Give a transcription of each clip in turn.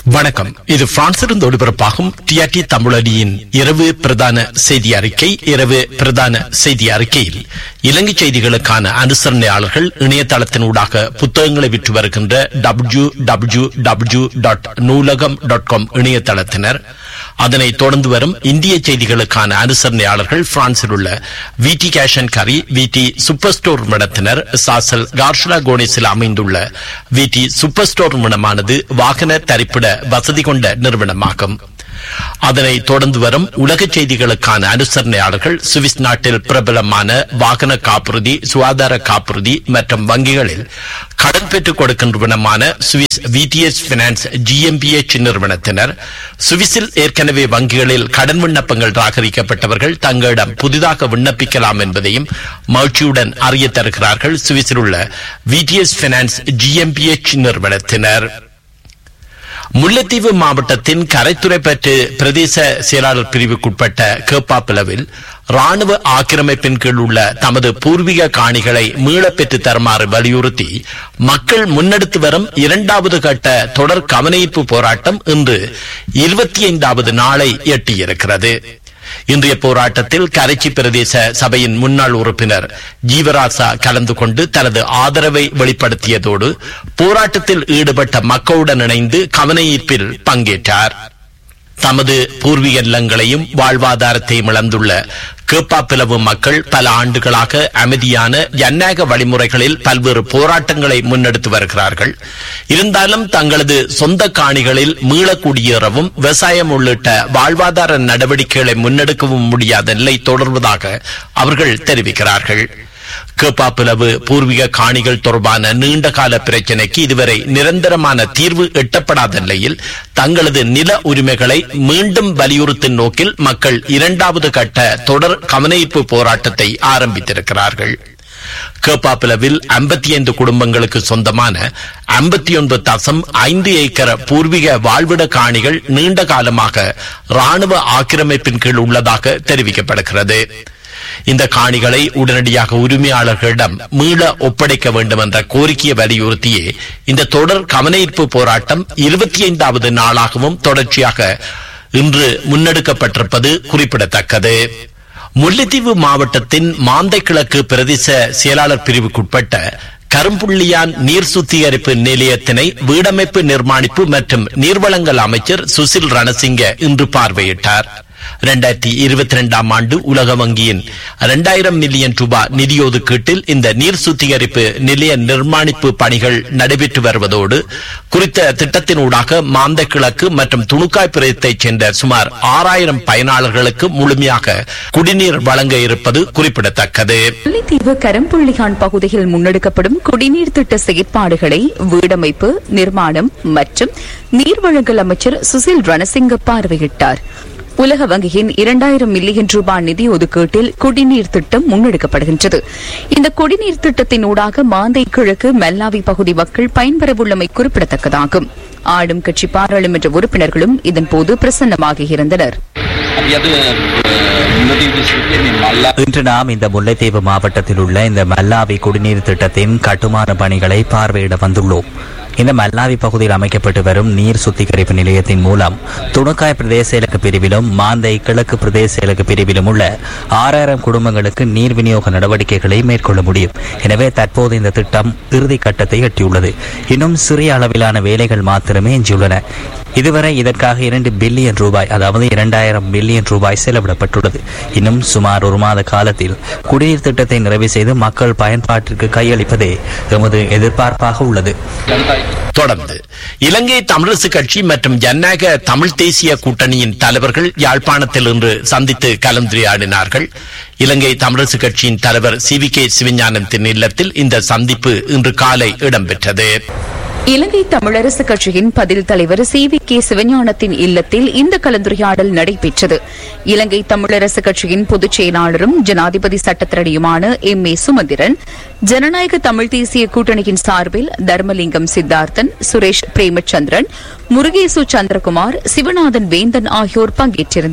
வணக்கம் இது பிரான்சிலிருந்து ஒளிபரப்பாகும் டிஆர்டி தமிழடியின் இரவு பிரதான செய்தி அறிக்கை இரவு பிரதான செய்தி அறிக்கையில் இலங்கை செய்திகளுக்கான அனுசரணையாளர்கள் இணையதளத்தினூடாக புத்தகங்களை விற்று வருகின்ற W W W dot Noolaham dot com இணையதளத்தினர் அதனைத் தொடர்ந்து வரும் இந்திய செய்திகளுக்கான அனுசரணையாளர்கள் பிரான்சில் உள்ள விடி கேஷன் கரி விடி சூப்பர் ஸ்டோர் நிறுவனத்தினர் சாசல் கார்ஷலா கோனேஸில் அமைந்துள்ள விடி சூப்பர் ஸ்டோர் நிறுவனமானது வாகன தரிப்பிட வசதி கொண்ட நிறுவனமாகும் அதனை தொடர்ந்து வரும் உலக செய்திகளுக்கான அனுசரணையாளர்கள் சுவிஸ் நாட்டில் பிரபலமான வாகன காப்புறுதி சுகாதார காப்புறுதி மற்றும் வங்கிகளில் கடன் பெற்றுக் கொடுக்கின்றவனமான சுவிஸ் விடிஎஸ் பினான்ஸ் ஜிஎம்பிஎச் நிறுவனத்தினர் சுவிஸில் ஏற்கனவே வங்கிகளில் கடன் விண்ணப்பங்கள் ராகரிக்கப்பட்டவர்கள் தங்களிடம் புதிதாக விண்ணப்பிக்கலாம் என்பதையும் மகிழ்ச்சியுடன் அறிய தருகிறார்கள் சுவிஸில் உள்ள விடிஎஸ் பினான்ஸ் ஜிஎம்பிஎச் நிறுவனத்தினர் முல்லைத்தீவு மாவட்டத்தின் கரைத்துறைப்பற்று பிரதேச செயலாளர் பிரிவுக்குட்பட்ட கேப்பாப்பிளவில் ராணுவ ஆக்கிரமிப்பின் கீழ் உள்ள தமது பூர்வீக காணிகளை மீளப் பெற்று தருமாறு வலியுறுத்தி மக்கள் முன்னெடுத்து வரும் இரண்டாவது கட்ட தொடர் கவனஈர்ப்பு போராட்டம் இன்று இருபத்தி ஐந்தாவது நாளை எட்டியிருக்கிறது இன்றைய போராட்டத்தில் கரைச்சி பிரதேச சபையின் முன்னாள் உறுப்பினர் ஜீவராசா கலந்து கொண்டு தனது ஆதரவை வெளிப்படுத்தியதோடு போராட்டத்தில் ஈடுபட்ட மக்களுடன் இணைந்து கவனஈர்ப்பில் பங்கேற்றார் தமது பூர்வீக இல்லங்களையும் வாழ்வாதாரத்தையும் இழந்துள்ள கேப்பாப்பிளவு மக்கள் பல ஆண்டுகளாக அமைதியான ஜனநாயக வழிமுறைகளில் பல்வேறு போராட்டங்களை முன்னெடுத்து வருகிறார்கள் இருந்தாலும் தங்களது சொந்த காணிகளில் மீளக்குடியேறவும் விவசாயம் உள்ளிட்ட வாழ்வாதார நடவடிக்கைகளை முன்னெடுக்கவும் முடியாத நிலை தொடர்வதாக அவர்கள் தெரிவிக்கிறார்கள் கேப்பாப்பிளவு பூர்வீக காணிகள் தொடர்பான நீண்டகால பிரச்சினைக்கு இதுவரை நிரந்தரமான தீர்வு எட்டப்படாத நிலையில் தங்களது நில உரிமைகளை மீண்டும் வலியுறுத்தும் நோக்கில் மக்கள் இரண்டாவது கட்ட தொடர் கவனஈர்ப்பு போராட்டத்தை ஆரம்பித்திருக்கிறார்கள் கேப்பாப்பிளவில் ஐம்பத்தி ஐந்து குடும்பங்களுக்கு சொந்தமான ஐம்பத்தி ஒன்பது தசம் ஐந்து ஏக்கர் பூர்வீக வாழ்விட காணிகள் நீண்ட காலமாக ராணுவ ஆக்கிரமிப்பின் கீழ் உள்ளதாக தெரிவிக்கப்படுகிறது இந்த காணிகளை உடனடியாக உரிமையாளர்களிடம் மீள ஒப்படைக்க வேண்டும் என்ற கோரிக்கையை வலியுறுத்தியே இந்த தொடர் கவனஈர்ப்பு போராட்டம் இருபத்தி ஐந்தாவது நாளாகவும் தொடர்ச்சியாக இன்று முன்னெடுக்கப்பட்டிருப்பது குறிப்பிடத்தக்கது முல்லைத்தீவு மாவட்டத்தின் மாந்தை கிழக்கு பிரதேச செயலாளர் பிரிவுக்குட்பட்ட கரும்புள்ளியான் நீர் சுத்திகரிப்பு நிலையத்தினை வீடமைப்பு நிர்மாணிப்பு மற்றும் நீர்வளங்கள் அமைச்சர் சுசில் ரணசிங்க இன்று பார்வையிட்டார் இரண்டாயிரத்தி இருபத்தி ரெண்டாம் ஆண்டு உலக வங்கியின் இரண்டாயிரம் மில்லியன் ரூபாய் நிதி ஒதுக்கீட்டில் இந்த நீர் சுத்திகரிப்பு நிலைய நிர்மாணிப்பு பணிகள் நடைபெற்று வருவதோடு குறித்த திட்டத்தினூடாக மாந்த கிழக்கு மற்றும் துணுக்காய் பிரதேசத்தைச் சேர்ந்த சுமார் ஆறாயிரம் பயனாளர்களுக்கு முழுமையாக குடிநீர் வழங்க இருப்பது குறிப்பிடத்தக்கது முல்லைத்தீவு கரம்புள்ளிகான் பகுதியில் முன்னெடுக்கப்படும் குடிநீர் திட்ட செயற்பாடுகளை வீடமைப்பு நிர்மாணம் மற்றும் நீர்வழங்கல் அமைச்சர் சுசில் ரணசிங்க பார்வையிட்டார் உலக வங்கியின் இரண்டாயிரம் மில்லியன் ரூபாய் நிதி ஒதுக்கீட்டில் குடிநீர் திட்டம் முன்னெடுக்கப்படுகின்றது இந்த குடிநீர் திட்டத்தினூடாக மாந்தை கிழக்கு மெல்லாவி பகுதி மக்கள் பயன்பெறவுள்ளமை குறிப்பிடத்தக்கதாகும் ஆளும் கட்சி பாராளுமன்ற உறுப்பினர்களும் இதன்போது பிரசன்னமாக இருந்தனர் අපි අද මුලදී දිස්ත්‍රික්කයේ මේ මල්ලා இன்று நாம் இந்த முல்லைத்தீவு மாவட்டத்தில் உள்ள இந்த மல்லாவி குடிநீர் திட்டத்தின் கட்டுமான பணிகளை பார்வையிட வந்துள்ளோம் இந்த மல்லாவி பகுதியில் அமைக்கப்பட்டு வரும் நீர் சுத்திகரிப்பு நிலையத்தின் மூலம் துணுக்காய் பிரதேச இலக்கு பிரிவிலும் மாந்தை கிழக்கு பிரதேச இலக்கு பிரிவிலும் உள்ள ஆறாயிரம் குடும்பங்களுக்கு நீர் விநியோக நடவடிக்கைகளை மேற்கொள்ள முடியும் எனவே தற்போது இந்த திட்டம் இறுதி கட்டத்தை எட்டியுள்ளது இன்னும் சிறிய அளவிலான வேலைகள் மாத்திரமே எஞ்சியுள்ளன இதுவரை இதற்காக இரண்டு பில்லியன் ரூபாய் அதாவது இரண்டாயிரம் பில்லியன் ரூபாய் செலவிடப்பட்டுள்ளது இன்னும் சுமார் ஒரு மாத காலத்தில் குடிநீர் திட்டத்தை நிறைவு செய்து மக்கள் பயன்பாட்டிற்கு கையளிப்பதே எமது எதிர்பார்ப்பாக உள்ளது ජනතයි தொடர்ந்து இலங்கை தமிழரசு கட்சி மற்றும் ஜனநாயக தமிழ் தேசிய கூட்டணியின் தலைவர்கள் யாழ்ப்பாணத்தில் இன்று சந்தித்து கலந்துரையாடினார்கள் இலங்கை தமிழரசு கட்சியின் தலைவர் சி வி கே சிவஞானத்தின் இல்லத்தில் இந்த சந்திப்பு இன்று காலை இடம்பெற்றது இலங்கை தமிழரசு கட்சியின் பதில் தலைவர் சி வி கே சிவஞானத்தின் இல்லத்தில் இந்த கலந்துரையாடல் நடைபெற்றது இலங்கை தமிழரசு கட்சியின் பொதுச் செயலாளரும் ஜனாதிபதி சட்டத்திரடியுமான எம் ஏ சுமந்திரன் ஜனநாயக தமிழ் தேசிய கூட்டணியின் சார்பில் தர்மலிங்கம் சித்தார்த்தன் சுரேஷ் பிரேமச்சந்திரன் முருகேசு சந்திரகுமார் சிவநாதன் வேந்தன் ஆகியோர் பங்கேற்றிருந்தனர்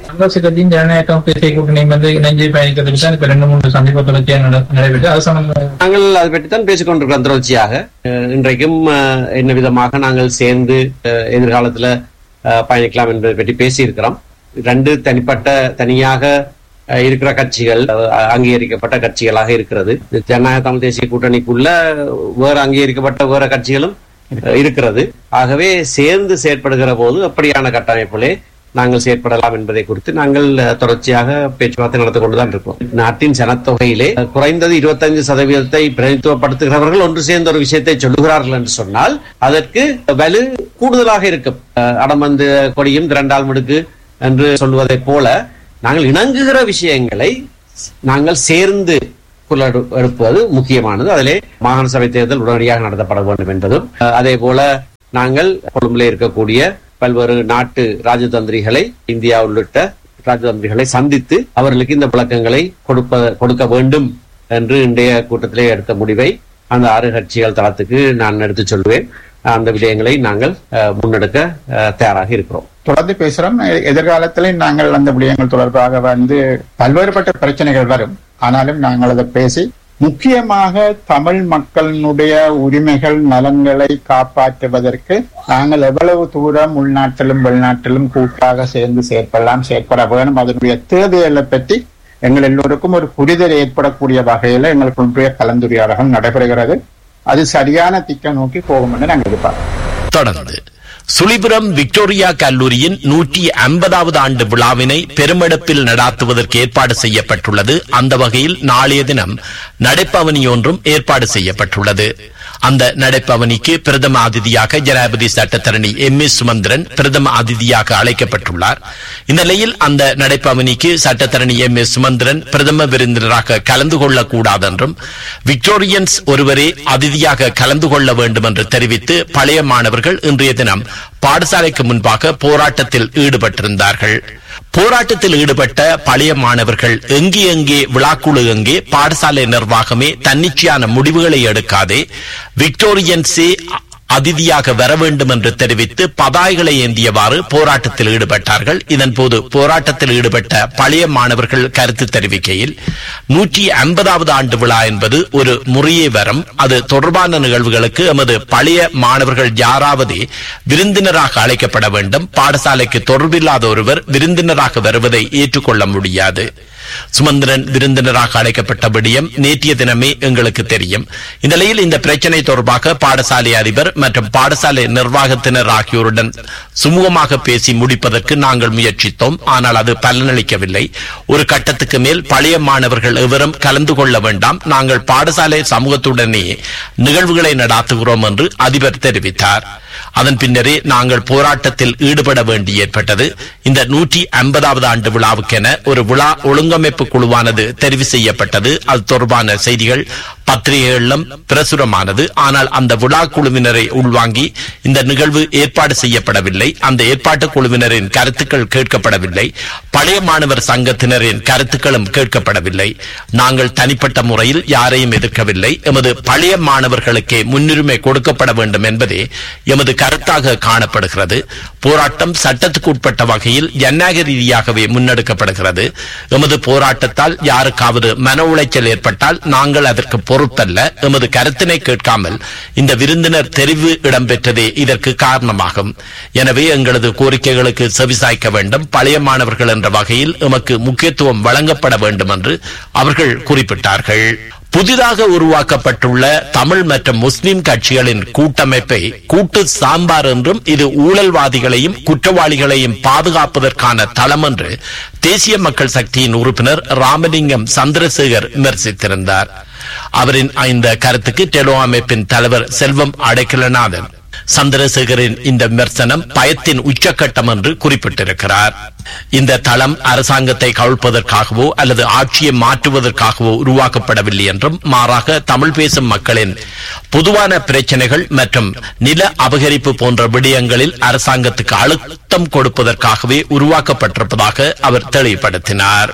காங்கிரஸ் கட்சியின் ஜனநாயக தேசிய கூட்டணி வந்து இணைஞ்சு பயணிக்கிறதுக்கு தான் இப்ப ரெண்டு மூன்று சந்திப்பு தொடர்ச்சியாக நட- நடைபெற்று அது சம்பந்தமாக நாங்கள் அதை பற்றி தான் பேசிக் கொண்டிருக்கிறோம் தொடர்ச்சியாக அஹ் இன்றைக்கும் அஹ், என்ன விதமாக நாங்கள் சேர்ந்து அஹ், எதிர்காலத்துல அஹ், பயணிக்கலாம் என்பதை பற்றி பேசியிருக்கிறோம் ரெண்டு தனிப்பட்ட தனியாக அஹ், இருக்கிற கட்சிகள் அஹ், அங்கீகரிக்கப்பட்ட கட்சிகளாக இருக்கிறது ஜனநாயக தமிழ் தேசிய கூட்டணிக்குள்ள வேற அங்கீகரிக்கப்பட்ட வேற கட்சிகளும் அஹ், இருக்கிறது ஆகவே சேர்ந்து செயற்படுகிற போது அப்படியான கட்டமைப்பிலே நாங்கள் செயற்படலாம் என்பதை குறித்து நாங்கள் அஹ், தொடர்ச்சியாக பேச்சுவார்த்தை நடத்தி கொண்டுதான் இருக்கோம் நாட்டின் சனத்தொகையிலே அஹ், குறைந்தது இருபத்தைந்து சதவீதத்தை பிரதித்துவப்படுத்துகிறவர்கள் ஒன்று சேர்ந்த ஒரு விஷயத்தை சொல்லுகிறார்கள் என்று சொன்னால் அதற்கு வலு கூடுதலாக இருக்கும் அஹ், அடமந்து கொடியும் திரண்டால் முடுக்கு என்று சொல்வதைப் போல நாங்கள் இணங்குகிற விஷயங்களை நாங்கள் சேர்ந்து குரல் எடு- எழுப்புவது முக்கியமானது அதிலே மாகாண சபை தேர்தல் உடனடியாக நடத்தப்பட வேண்டும் என்பதும் அஹ், அதே போல நாங்கள் கொழும்பிலே இருக்கக்கூடிய பல்வேறு நாட்டு ராஜதந்திரிகளை இந்தியா உள்ளிட்ட ராஜதந்திரிகளை சந்தித்து அவர்களுக்கு இந்த விளக்கங்களை கொடுப்ப கொடுக்க வேண்டும் என்று இன்றைய கூட்டத்திலே எடுத்த முடிவை அந்த ஆறு கட்சிகள் தளத்துக்கு நான் எடுத்துச் சொல்வேன் அந்த விடயங்களை நாங்கள் அஹ், முன்னெடுக்க அஹ், தயாராக இருக்கிறோம் தொடர்ந்து பேசுறோம் எ- எதிர்காலத்திலே நாங்கள் அந்த விடயங்கள் தொடர்பாக வந்து பல்வேறுபட்ட பிரச்சனைகள் வரும் ஆனாலும் நாங்கள் அதை பேசி முக்கியமாக தமிழ் மக்களினுடைய உரிமைகள் நலன்களை காப்பாற்றுவதற்கு நாங்கள் எவ்வளவு தூரம் உள்நாட்டிலும் வெளிநாட்டிலும் கூட்டாக சேர்ந்து செயற்படலாம் செயற்பட வேணும் அதனுடைய தேவைகளை பற்றி எங்கள் எல்லோருக்கும் ஒரு புரிதல் ஏற்படக்கூடிய வகையில எங்களுக்குடைய கலந்துரையாடல்கள் நடைபெறுகிறது அது சரியான திக்க நோக்கி போகும் என்று நாங்கள் எதிர்பார்க்கிறோம் தொடர்ந்து சுழிபுரம் விக்டோரியா கல்லூரியின் நூற்றி ஐம்பதாவது ஆண்டு விழாவினை பெருமெடுப்பில் நடாத்துவதற்கு ஏற்பாடு செய்யப்பட்டுள்ளது அந்த வகையில் நாளைய தினம் நடைப்பவனி ஒன்றும் ஏற்பாடு செய்யப்பட்டுள்ளது அந்த நடைப்பவனிக்கு பிரதம அதிதியாக ஜனாதிபதி சட்டத்தரணி எம் எஸ் சுமந்திரன் பிரதம அதிதியாக அழைக்கப்பட்டுள்ளார் இந்த நிலையில் அந்த நடைப்பவனிக்கு சட்டத்தரணி எம் எஸ் சுமந்திரன் பிரதம விருந்தினராக கலந்து கொள்ளக்கூடாது என்றும் விக்டோரியன்ஸ் ஒருவரே அதிதியாக கலந்து கொள்ள வேண்டும் என்று தெரிவித்து பழைய மாணவர்கள் இன்றைய தினம் பாடசாலைக்கு முன்பாக போராட்டத்தில் ஈடுபட்டிருந்தார்கள் போராட்டத்தில் ஈடுபட்ட பழைய மாணவர்கள் எங்கே எங்கே விழாக்குழு எங்கே பாடசாலை நிர்வாகமே தன்னிச்சையான முடிவுகளை எடுக்காதே விக்டோரியன்ஸே அதிதியாக வர வேண்டும் என்று தெரிவித்து பதாய்களை ஏந்தியவாறு போராட்டத்தில் ஈடுபட்டார்கள் இதன்போது போராட்டத்தில் ஈடுபட்ட பழைய மாணவர்கள் கருத்து தெரிவிக்கையில் நூற்றி ஐம்பதாவது ஆண்டு விழா என்பது ஒரு முறையே வரம் அது தொடர்பான நிகழ்வுகளுக்கு எமது பழைய மாணவர்கள் யாராவது விருந்தினராக அழைக்கப்பட வேண்டும் பாடசாலைக்கு தொடர்பில்லாத ஒருவர் விருந்தினராக வருவதை ஏற்றுக்கொள்ள முடியாது சுமந்திரன் விருந்தினராக அழைக்கப்பட்ட விடயம் நேற்றைய தினமே எங்களுக்கு தெரியும் இந்த நிலையில் இந்த பிரச்சனை தொடர்பாக பாடசாலை அதிபர் மற்றும் பாடசாலை நிர்வாகத்தினர் ஆகியோருடன் சுமூகமாக பேசி முடிப்பதற்கு நாங்கள் முயற்சித்தோம் ஆனால் அது பலனளிக்கவில்லை ஒரு கட்டத்துக்கு மேல் பழைய மாணவர்கள் எவரும் கலந்து கொள்ள வேண்டாம் நாங்கள் பாடசாலை சமூகத்துடனே நிகழ்வுகளை நடாத்துகிறோம் என்று அதிபர் தெரிவித்தார் அதன் பின்னரே நாங்கள் போராட்டத்தில் ஈடுபட வேண்டி ஏற்பட்டது இந்த நூற்றி ஐம்பதாவது ஆண்டு விழாவுக்கென ஒரு விழா ஒழுங்கமைப்பு குழுவானது தெரிவு செய்யப்பட்டது அது தொடர்பான செய்திகள் பத்திரிகைகளிலும் பிரசுரமானது ஆனால் அந்த விழா குழுவினரை உள்வாங்கி இந்த நிகழ்வு ஏற்பாடு செய்யப்படவில்லை அந்த ஏற்பாட்டு குழுவினரின் கருத்துக்கள் கேட்கப்படவில்லை பழைய மாணவர் சங்கத்தினரின் கருத்துக்களும் கேட்கப்படவில்லை நாங்கள் தனிப்பட்ட முறையில் யாரையும் எதிர்க்கவில்லை எமது பழைய மாணவர்களுக்கே முன்னுரிமை கொடுக்கப்பட வேண்டும் என்பதே எமது கருத்தாக காணப்படுகிறது போராட்டம் சட்டத்துக்கு உட்பட்ட வகையில் ஜனநாயக ரீதியாகவே முன்னெடுக்கப்படுகிறது எமது போராட்டத்தால் யாருக்காவது மன உளைச்சல் ஏற்பட்டால் நாங்கள் அதற்கு பொறுப்பல்ல எமது கருத்தினை கேட்காமல் இந்த விருந்தினர் தெரிவு இடம்பெற்றதே இதற்கு காரணமாகும் எனவே எங்களது கோரிக்கைகளுக்கு செவிசாய்க்க வேண்டும் பழைய மாணவர்கள் என்ற வகையில் எமக்கு முக்கியத்துவம் வழங்கப்பட வேண்டும் என்று அவர்கள் குறிப்பிட்டார்கள் புதிதாக உருவாக்கப்பட்டுள்ள தமிழ் மற்றும் முஸ்லிம் கட்சிகளின் கூட்டமைப்பை கூட்டு சாம்பார் என்றும் இது ஊழல்வாதிகளையும் குற்றவாளிகளையும் பாதுகாப்பதற்கான தளம் என்று தேசிய மக்கள் சக்தியின் உறுப்பினர் ராமலிங்கம் சந்திரசேகர் விமர்சித்திருந்தார் அவரின் இந்த கருத்துக்கு டெலோ அமைப்பின் தலைவர் செல்வம் அடைக்கலநாதன் சந்திரசேகரின் இந்த விமர்சனம் பயத்தின் உச்சக்கட்டம் என்று குறிப்பிட்டிருக்கிறார் இந்த தளம் அரசாங்கத்தை கவிழ்ப்பதற்காகவோ அல்லது ஆட்சியை மாற்றுவதற்காகவோ உருவாக்கப்படவில்லை என்றும் மாறாக தமிழ் பேசும் மக்களின் பொதுவான பிரச்சனைகள் மற்றும் நில அபகரிப்பு போன்ற விடயங்களில் அரசாங்கத்துக்கு அழுத்தம் கொடுப்பதற்காகவே உருவாக்கப்பட்டிருப்பதாக அவர் தெளிவுபடுத்தினார்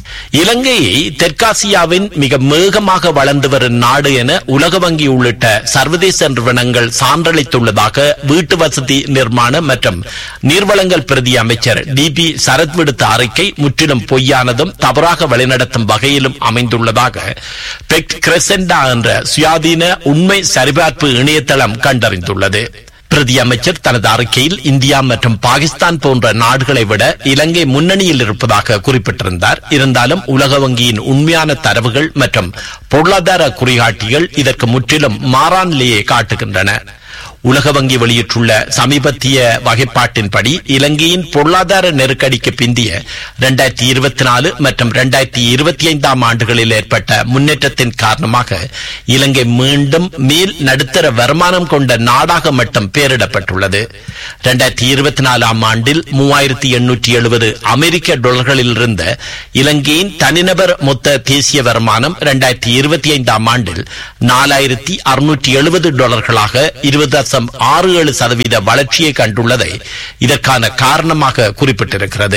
இலங்கையை தெற்காசியாவின் மிக வேகமாக வளர்ந்து வரும் நாடு என உலக வங்கி உள்ளிட்ட சர்வதேச நிறுவனங்கள் சான்றளித்துள்ளதாக வீட்டு வசதி நிர்மாண மற்றும் நீர்வளங்கள் பிரதி அமைச்சர் டி பி சரத் விடுத்த அறிக்கை முற்றிலும் பொய்யானதும் தவறாக வழிநடத்தும் வகையிலும் அமைந்துள்ளதாக பெக் கிரெசெண்டா என்ற சுயாதீன உண்மை சரிபார்ப்பு இணையதளம் கண்டறிந்துள்ளது பிரதி அமைச்சர் தனது அறிக்கையில் இந்தியா மற்றும் பாகிஸ்தான் போன்ற நாடுகளை விட இலங்கை முன்னணியில் இருப்பதாக குறிப்பிட்டிருந்தார் இருந்தாலும் உலக வங்கியின் உண்மையான தரவுகள் மற்றும் பொருளாதார குறிகாட்டிகள் இதற்கு முற்றிலும் மாறான நிலையை காட்டுகின்றன உலக வங்கி வெளியிட்டுள்ள சமீபத்திய வகைப்பாட்டின்படி இலங்கையின் பொருளாதார நெருக்கடிக்கு பிந்திய இரண்டாயிரத்தி இருபத்தி நாலு மற்றும் இரண்டாயிரத்தி இருபத்தி ஐந்தாம் ஆண்டுகளில் ஏற்பட்ட முன்னேற்றத்தின் காரணமாக இலங்கை மீண்டும் மேல் நடுத்தர வருமானம் கொண்ட நாடாக மட்டும் பெயரிடப்பட்டுள்ளது இரண்டாயிரத்தி இருபத்தி நாலாம் ஆண்டில் மூவாயிரத்தி எண்ணூற்றி எழுபது அமெரிக்க டாலர்களில் இருந்த இலங்கையின் தனிநபர் மொத்த தேசிய வருமானம் இரண்டாயிரத்தி இருபத்தி ஐந்தாம் ஆண்டில் நாலாயிரத்தி அறுநூற்றி எழுபது டாலர்களாக இருபது தசம் ஆறு ஏழு சதவீத வளர்ச்சியை கண்டுள்ளதை இதற்கான காரணமாக குறிப்பிட்டிருக்கிறது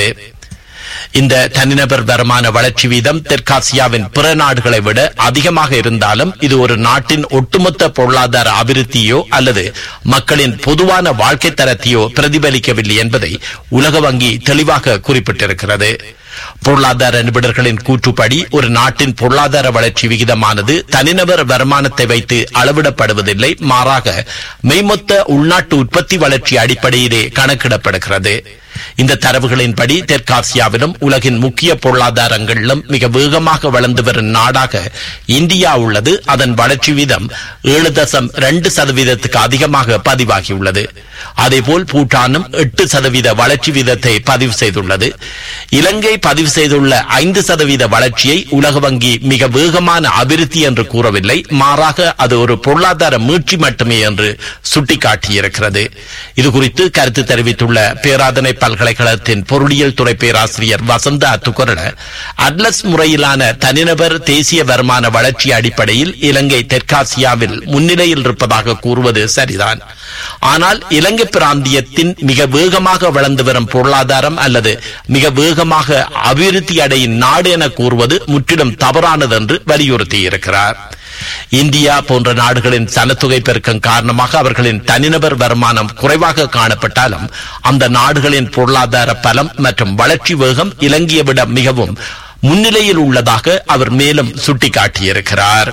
இந்த தனிநபர் வருமான வளர்ச்சி வீதம் தெற்காசியாவின் பிற நாடுகளை விட அதிகமாக இருந்தாலும் இது ஒரு நாட்டின் ஒட்டுமொத்த பொருளாதார அபிவிருத்தியோ அல்லது மக்களின் பொதுவான வாழ்க்கை தரத்தையோ பிரதிபலிக்கவில்லை என்பதை உலக வங்கி தெளிவாக குறிப்பிட்டிருக்கிறது பொருளாதார நிபுணர்களின் கூற்றுப்படி ஒரு நாட்டின் பொருளாதார வளர்ச்சி விகிதமானது தனிநபர் வருமானத்தை வைத்து அளவிடப்படுவதில்லை மாறாக மெய்மொத்த உள்நாட்டு உற்பத்தி வளர்ச்சி அடிப்படையிலே கணக்கிடப்படுகிறது இந்த தரவுகளின்படி தெற்காசியாவிலும் உலகின் முக்கிய பொருளாதாரங்களிலும் மிக வேகமாக வளர்ந்து வரும் நாடாக இந்தியா உள்ளது அதன் வளர்ச்சி வீதம் ஏழு தசம் ரெண்டு சதவீதத்துக்கு அதிகமாக பதிவாகியுள்ளது அதேபோல் பூட்டானும் எட்டு சதவீத வளர்ச்சி வீதத்தை பதிவு செய்துள்ளது இலங்கை பதிவு செய்துள்ள ஐந்து சதவீத வளர்ச்சியை உலக வங்கி மிக வேகமான அபிவிருத்தி என்று கூறவில்லை மாறாக அது ஒரு பொருளாதார மீட்சி மட்டுமே என்று சுட்டிக்காட்டியிருக்கிறது இதுகுறித்து கருத்து தெரிவித்துள்ள பேராதனை பல்கலைக்கழகத்தின் பொருளியல் துறை பேராசிரியர் வசந்த அத்துக்கரட அட்லஸ் முறையிலான தனிநபர் தேசிய வருமான வளர்ச்சி அடிப்படையில் இலங்கை தெற்காசியாவில் முன்னிலையில் இருப்பதாக கூறுவது சரிதான் ஆனால் இலங்கை பிராந்தியத்தின் மிக வேகமாக வளர்ந்து வரும் பொருளாதாரம் அல்லது மிக வேகமாக அபிவிருத்தி அடையும் நாடு என கூறுவது முற்றிலும் தவறானது என்று வலியுறுத்தியிருக்கிறார் இந்தியா போன்ற நாடுகளின் சனத்தொகை பெருக்கம் காரணமாக அவர்களின் தனிநபர் வருமானம் குறைவாக காணப்பட்டாலும் அந்த நாடுகளின் பொருளாதார பலம் மற்றும் வளர்ச்சி வேகம் இலங்கையை விட மிகவும் முன்னிலையில் உள்ளதாக அவர் மேலும் சுட்டிக்காட்டியிருக்கிறார்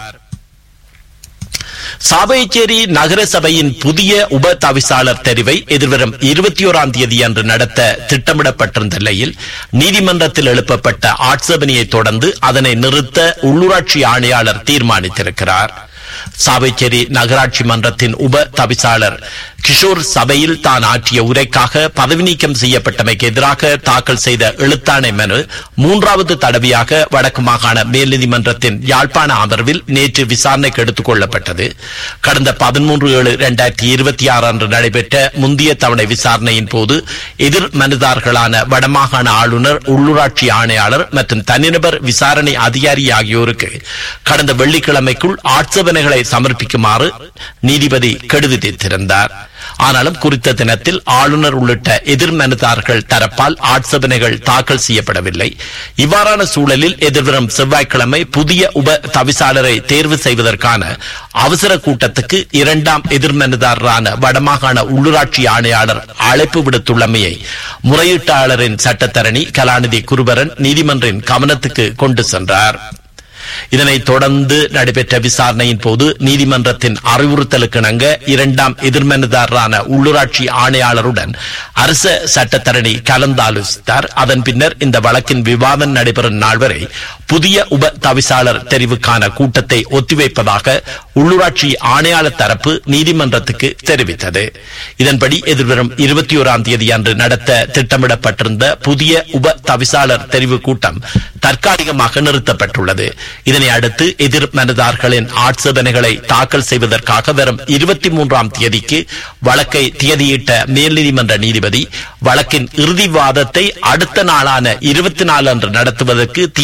சாவைச்சேரி நகர சபையின் புதிய உப தவிசாளர் தெரிவை எதிர்வரும் இருபத்தி ஓராம் தேதி அன்று நடத்த திட்டமிடப்பட்டிருந்த நிலையில் நீதிமன்றத்தில் எழுப்பப்பட்ட ஆட்சேபனையை தொடர்ந்து அதனை நிறுத்த உள்ளூராட்சி ஆணையாளர் தீர்மானித்திருக்கிறார் சாவைச்சேரி நகராட்சி மன்றத்தின் உப தவிசாளர் கிஷோர் சபையில் தான் ஆற்றிய உரைக்காக பதவி நீக்கம் செய்யப்பட்டமைக்கு எதிராக தாக்கல் செய்த எழுத்தாணை மனு மூன்றாவது தடவையாக வடக்கு மாகாண மேல் நீதிமன்றத்தின் யாழ்ப்பாண அமர்வில் நேற்று விசாரணைக்கு எடுத்துக் கொள்ளப்பட்டது கடந்த பதிமூன்று ஏழு இரண்டாயிரத்தி இருபத்தி ஆறு அன்று நடைபெற்ற முந்தைய தவணை விசாரணையின் போது எதிர் மனுதாரர்களான வடமாகாண ஆளுநர் உள்ளூராட்சி ஆணையாளர் மற்றும் தனிநபர் விசாரணை அதிகாரி ஆகியோருக்கு கடந்த வெள்ளிக்கிழமைக்குள் ஆட்சேபனைகளை சமர்ப்பிக்குமாறு நீதிபதி கெடு விதித்திருந்தார் ஆனாலும் குறித்த தினத்தில் ஆளுநர் உள்ளிட்ட எதிர் மனுதாரர்கள் தரப்பால் ஆட்சேபனைகள் தாக்கல் செய்யப்படவில்லை இவ்வாறான சூழலில் எதிர்வரும் செவ்வாய்க்கிழமை புதிய உப தவிசாளரை தேர்வு செய்வதற்கான அவசர கூட்டத்துக்கு இரண்டாம் எதிர்மனுதாரரான வடமாகாண உள்ளூராட்சி ஆணையாளர் அழைப்பு விடுத்துள்ளமையை முறையீட்டாளரின் சட்டத்தரணி கலாநிதி குருபரன் நீதிமன்றின் கவனத்துக்கு கொண்டு சென்றார் இதனைத் தொடர்ந்து நடைபெற்ற விசாரணையின் போது நீதிமன்றத்தின் அறிவுறுத்தலுக்கிணங்க இரண்டாம் எதிர்மனுதாரரான உள்ளூராட்சி ஆணையாளருடன் அரச சட்டத்தரணி கலந்தாலோசித்தார் அதன் பின்னர் இந்த வழக்கின் விவாதம் நடைபெறும் நாள் வரை புதிய உப தவிசாளர் தெரிவுக்கான கூட்டத்தை ஒத்திவைப்பதாக உள்ளூராட்சி ஆணையாளர் தரப்பு நீதிமன்றத்துக்கு தெரிவித்தது இதன்படி எதிர்வரும் இருபத்தி ஓராம் தேதி அன்று நடத்த திட்டமிடப்பட்டிருந்த புதிய உப தவிசாளர் தெரிவு கூட்டம் தற்காலிகமாக நிறுத்தப்பட்டுள்ளது இதனை அடுத்து எதிர் மனுதாரர்களின் ஆட்சேபனைகளை தாக்கல் செய்வதற்காக வரும் இருபத்தி மூன்றாம் தேதிக்கு வழக்கை தேதியிட்ட மேல் நீதிமன்ற நீதிபதி வழக்கின் இறுதி வாதத்தை அடுத்த நாளான இருபத்தி நாலு அன்று நடத்துவதற்கு தேதியிட்டு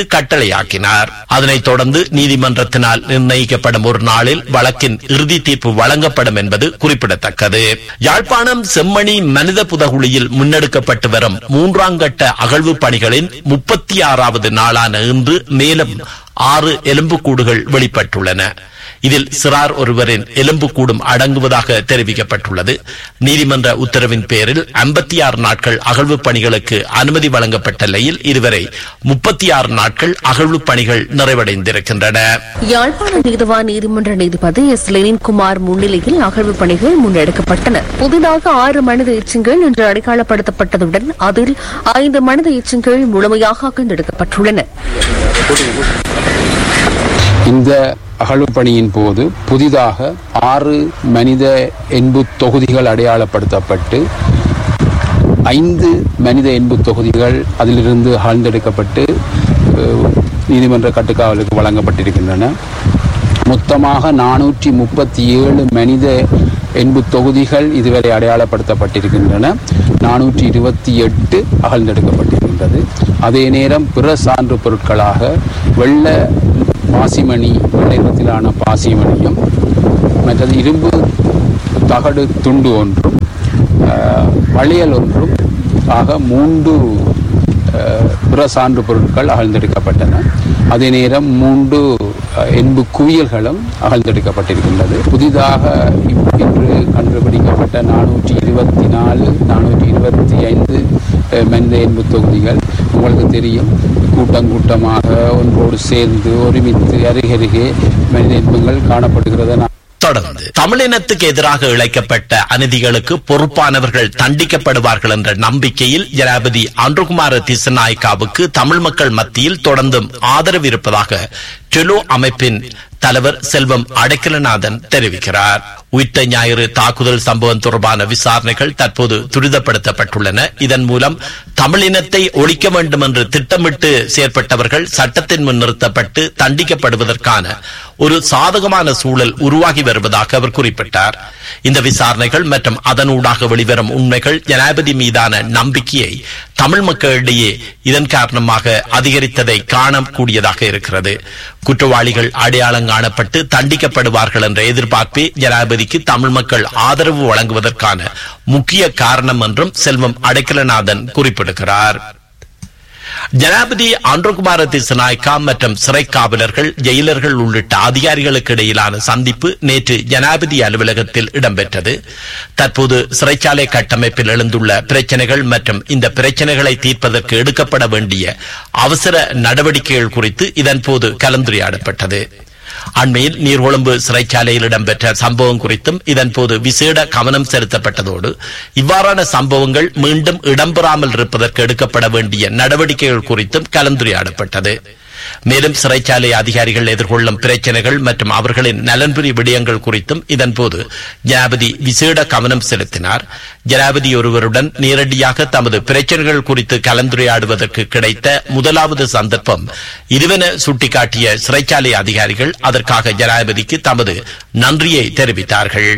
உத்தரவிட்டு கட்டளையாக்கினார் அதனைத் தொடர்ந்து நீதிமன்றத்தினால் நிர்ணயிக்கப்படும் ஒரு நாளில் வழக்கின் இறுதி தீர்ப்பு வழங்கப்படும் என்பது குறிப்பிடத்தக்கது யாழ்ப்பாணம் செம்மணி மனித புதகுழியில் முன்னெடுக்கப்பட்டு வரும் மூன்றாம் கட்ட அகழ்வு பணிகளின் முப்பத்தி ஆறாவது நாளான இன்று மேலும் ஆறு எலும்புக்கூடுகள் வெளிப்பட்டுள்ளன இதில் சிறார் ஒருவரின் எலும்புக்கூடும் அடங்குவதாக தெரிவிக்கப்பட்டுள்ளது நீதிமன்ற உத்தரவின் பேரில் ஐம்பத்தி ஆறு நாட்கள் அகழ்வு பணிகளுக்கு அனுமதி வழங்கப்பட்ட நிலையில் இதுவரை முப்பத்தி ஆறு நாட்கள் அகழ்வு பணிகள் நிறைவடைந்திருக்கின்றன யாழ்ப்பாண நீதிவான் நீதிமன்ற நீதிபதி எஸ் லெனின்குமார் முன்னிலையில் அகழ்வு பணிகள் முன்னெடுக்கப்பட்டன புதிதாக ஆறு மனித எச்சங்கள் இன்று அடையாளப்படுத்தப்பட்டதுடன் அதில் ஐந்து மனித எச்சங்கள் முழுமையாக அகழ்ந்தெடுக்கப்பட்டுள்ளன இந்த அகழ்வு பணியின் போது புதிதாக ஆறு மனித எண்பு தொகுதிகள் அடையாளப்படுத்தப்பட்டு ஐந்து மனித எண்பு தொகுதிகள் அதிலிருந்து அகழ்ந்தெடுக்கப்பட்டு அஹ், நீதிமன்ற கட்டுக்காவலுக்கு வழங்கப்பட்டிருக்கின்றன மொத்தமாக நானூற்றி முப்பத்தி ஏழு மனித எண்பு தொகுதிகள் இதுவரை அடையாளப்படுத்தப்பட்டிருக்கின்றன நானூற்றி இருபத்தி எட்டு அகழ்ந்தெடுக்கப்பட்டிருக்கின்றது அதே நேரம் பிற சான்று பொருட்களாக வெள்ள பாசிமணி வெள்ளை நிறத்திலான பாசிமணியும் மற்றது இரும்பு தகடு துண்டு ஒன்றும் அஹ், வளையல் ஒன்றும் ஆக மூன்று அஹ், பிற சான்று பொருட்கள் அகழ்ந்தெடுக்கப்பட்டன அதே நேரம் மூன்று அஹ், எண்பு குவியல்களும் அகழ்ந்தெடுக்கப்பட்டிருக்கின்றது புதிதாக இப்- இன்று கண்டுபிடிக்கப்பட்ட நானூற்றி இருபத்தி நாலு நானூற்றி இருபத்தி ஐந்து அஹ், மனித எண்பு தொகுதிகள் உங்களுக்கு தெரியும் கூட்டம் கூட்டமாக ஒன்றோடு சேர்ந்து ஒருமித்து அருகருகே மனித எண்புகள் காணப்படுகிறத நாம் தொடர்ந்து தமிழினத்துக்கு எதிராக இழைக்கப்பட்ட அநீதிகளுக்கு பொறுப்பானவர்கள் தண்டிக்கப்படுவார்கள் என்ற நம்பிக்கையில் ஜனாபதி அன்றுகுமார திசநாயக்காவுக்கு தமிழ் மக்கள் மத்தியில் தொடர்ந்தும் ஆதரவு இருப்பதாக டெலோ அமைப்பின் தலைவர் செல்வம் அடைக்கலநாதன் தெரிவிக்கிறார் உயிர்த்த ஞாயிறு தாக்குதல் சம்பவம் தொடர்பான விசாரணைகள் தற்போது துரிதப்படுத்தப்பட்டுள்ளன இதன் மூலம் தமிழினத்தை ஒழிக்க வேண்டும் என்று திட்டமிட்டு செயற்பட்டவர்கள் சட்டத்தின் முன் நிறுத்தப்பட்டு தண்டிக்கப்படுவதற்கான ஒரு சாதகமான சூழல் உருவாகி வருவதாக அவர் குறிப்பிட்டார் இந்த விசாரணைகள் மற்றும் அதனூடாக வெளிவரும் உண்மைகள் ஜனாதிபதி மீதான நம்பிக்கையை தமிழ் மக்களிடையே இதன் காரணமாக அதிகரித்ததை காணக்கூடியதாக இருக்கிறது குற்றவாளிகள் அடையாளம் காணப்பட்டு தண்டிக்கப்படுவார்கள் என்ற எதிர்பார்ப்பே ஜனாதிபதிக்கு தமிழ் மக்கள் ஆதரவு வழங்குவதற்கான முக்கிய காரணம் என்றும் செல்வம் அடைக்கலநாதன் குறிப்பிடுகிறார் ஜனாபதி ஆண்ட்ரகுமார திசநாயக்கா மற்றும் சிறை காவலர்கள் ஜெயிலர்கள் உள்ளிட்ட அதிகாரிகளுக்கு இடையிலான சந்திப்பு நேற்று ஜனாபதி அலுவலகத்தில் இடம்பெற்றது தற்போது சிறைச்சாலை கட்டமைப்பில் எழுந்துள்ள பிரச்சனைகள் மற்றும் இந்த பிரச்சனைகளை தீர்ப்பதற்கு எடுக்கப்பட வேண்டிய அவசர நடவடிக்கைகள் குறித்து இதன்போது கலந்துரையாடப்பட்டது அண்மையில் நீர்கொழும்பு சிறைச்சாலையில் இடம்பெற்ற சம்பவம் குறித்தும் இதன்போது விசேட கவனம் செலுத்தப்பட்டதோடு இவ்வாறான சம்பவங்கள் மீண்டும் இடம்பெறாமல் இருப்பதற்கு எடுக்கப்பட வேண்டிய நடவடிக்கைகள் குறித்தும் கலந்துரையாடப்பட்டது மேலும் சிறைச்சாலை அதிகாரிகள் எதிர்கொள்ளும் பிரச்சனைகள் மற்றும் அவர்களின் நலன்புரி விடயங்கள் குறித்தும் இதன்போது ஜனாபதி விசேட கவனம் செலுத்தினார் ஜனாபதி ஒருவருடன் நேரடியாக தமது பிரச்சனைகள் குறித்து கலந்துரையாடுவதற்கு கிடைத்த முதலாவது சந்தர்ப்பம் இதுவென சுட்டிக்காட்டிய சிறைச்சாலை அதிகாரிகள் அதற்காக ஜனாதிபதிக்கு தமது நன்றியை தெரிவித்தார்கள்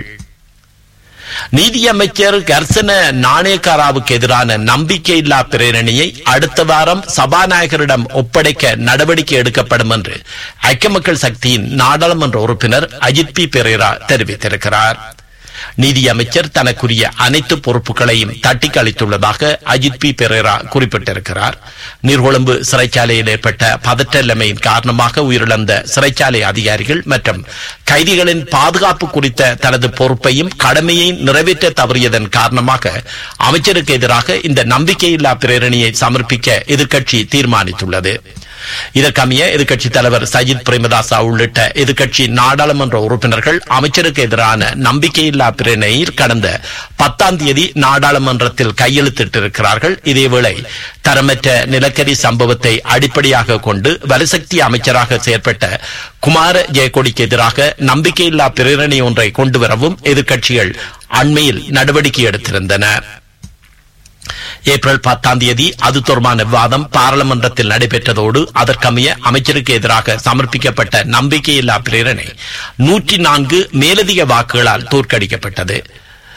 நீதியமைச்சர் கர்சன நாணயக்காராவுக்கு எதிரான நம்பிக்கையில்லா பிரேரணையை அடுத்த வாரம் சபாநாயகரிடம் ஒப்படைக்க நடவடிக்கை எடுக்கப்படும் என்று ஐக்கிய மக்கள் சக்தியின் நாடாளுமன்ற உறுப்பினர் அஜித் பி பெரேரா தெரிவித்திருக்கிறார் நீதியமைச்சர் தனக்குரிய அனைத்து பொறுப்புகளையும் தட்டிக் அளித்துள்ளதாக அஜித் பி பெரேரா குறிப்பிட்டிருக்கிறார் நீர்கொழும்பு சிறைச்சாலையில் ஏற்பட்ட பதற்ற நிலைமையின் காரணமாக உயிரிழந்த சிறைச்சாலை அதிகாரிகள் மற்றும் கைதிகளின் பாதுகாப்பு குறித்த தனது பொறுப்பையும் கடமையை நிறைவேற்ற தவறியதன் காரணமாக அமைச்சருக்கு எதிராக இந்த நம்பிக்கையில்லா பிரேரணையை சமர்ப்பிக்க எதிர்க்கட்சி தீர்மானித்துள்ளது இதற்கமைய எதிர்க்கட்சித் தலைவர் சஜித் பிரேமதாசா உள்ளிட்ட எதிர்க்கட்சி நாடாளுமன்ற உறுப்பினர்கள் அமைச்சருக்கு எதிரான நம்பிக்கையில்லா பிரேரணையில் கடந்த பத்தாம் தேதி நாடாளுமன்றத்தில் கையெழுத்திட்டிருக்கிறார்கள் இதேவேளை தரமற்ற நிலக்கரி சம்பவத்தை அடிப்படையாக கொண்டு வலுசக்தி அமைச்சராக செயற்பட்ட குமார ஜெயக்கொடிக்கு எதிராக நம்பிக்கையில்லா பிரேரணை ஒன்றை கொண்டுவரவும் எதிர்க்கட்சிகள் அண்மையில் நடவடிக்கை எடுத்திருந்தன ஏப்ரல் பத்தாம் தேதி அது தொடர்பான விவாதம் பாராளுமன்றத்தில் நடைபெற்றதோடு அதற்கமைய அமைச்சருக்கு எதிராக சமர்ப்பிக்கப்பட்ட நம்பிக்கையில்லா பிரேரணை நூற்றி நான்கு மேலதிக வாக்குகளால் தோற்கடிக்கப்பட்டது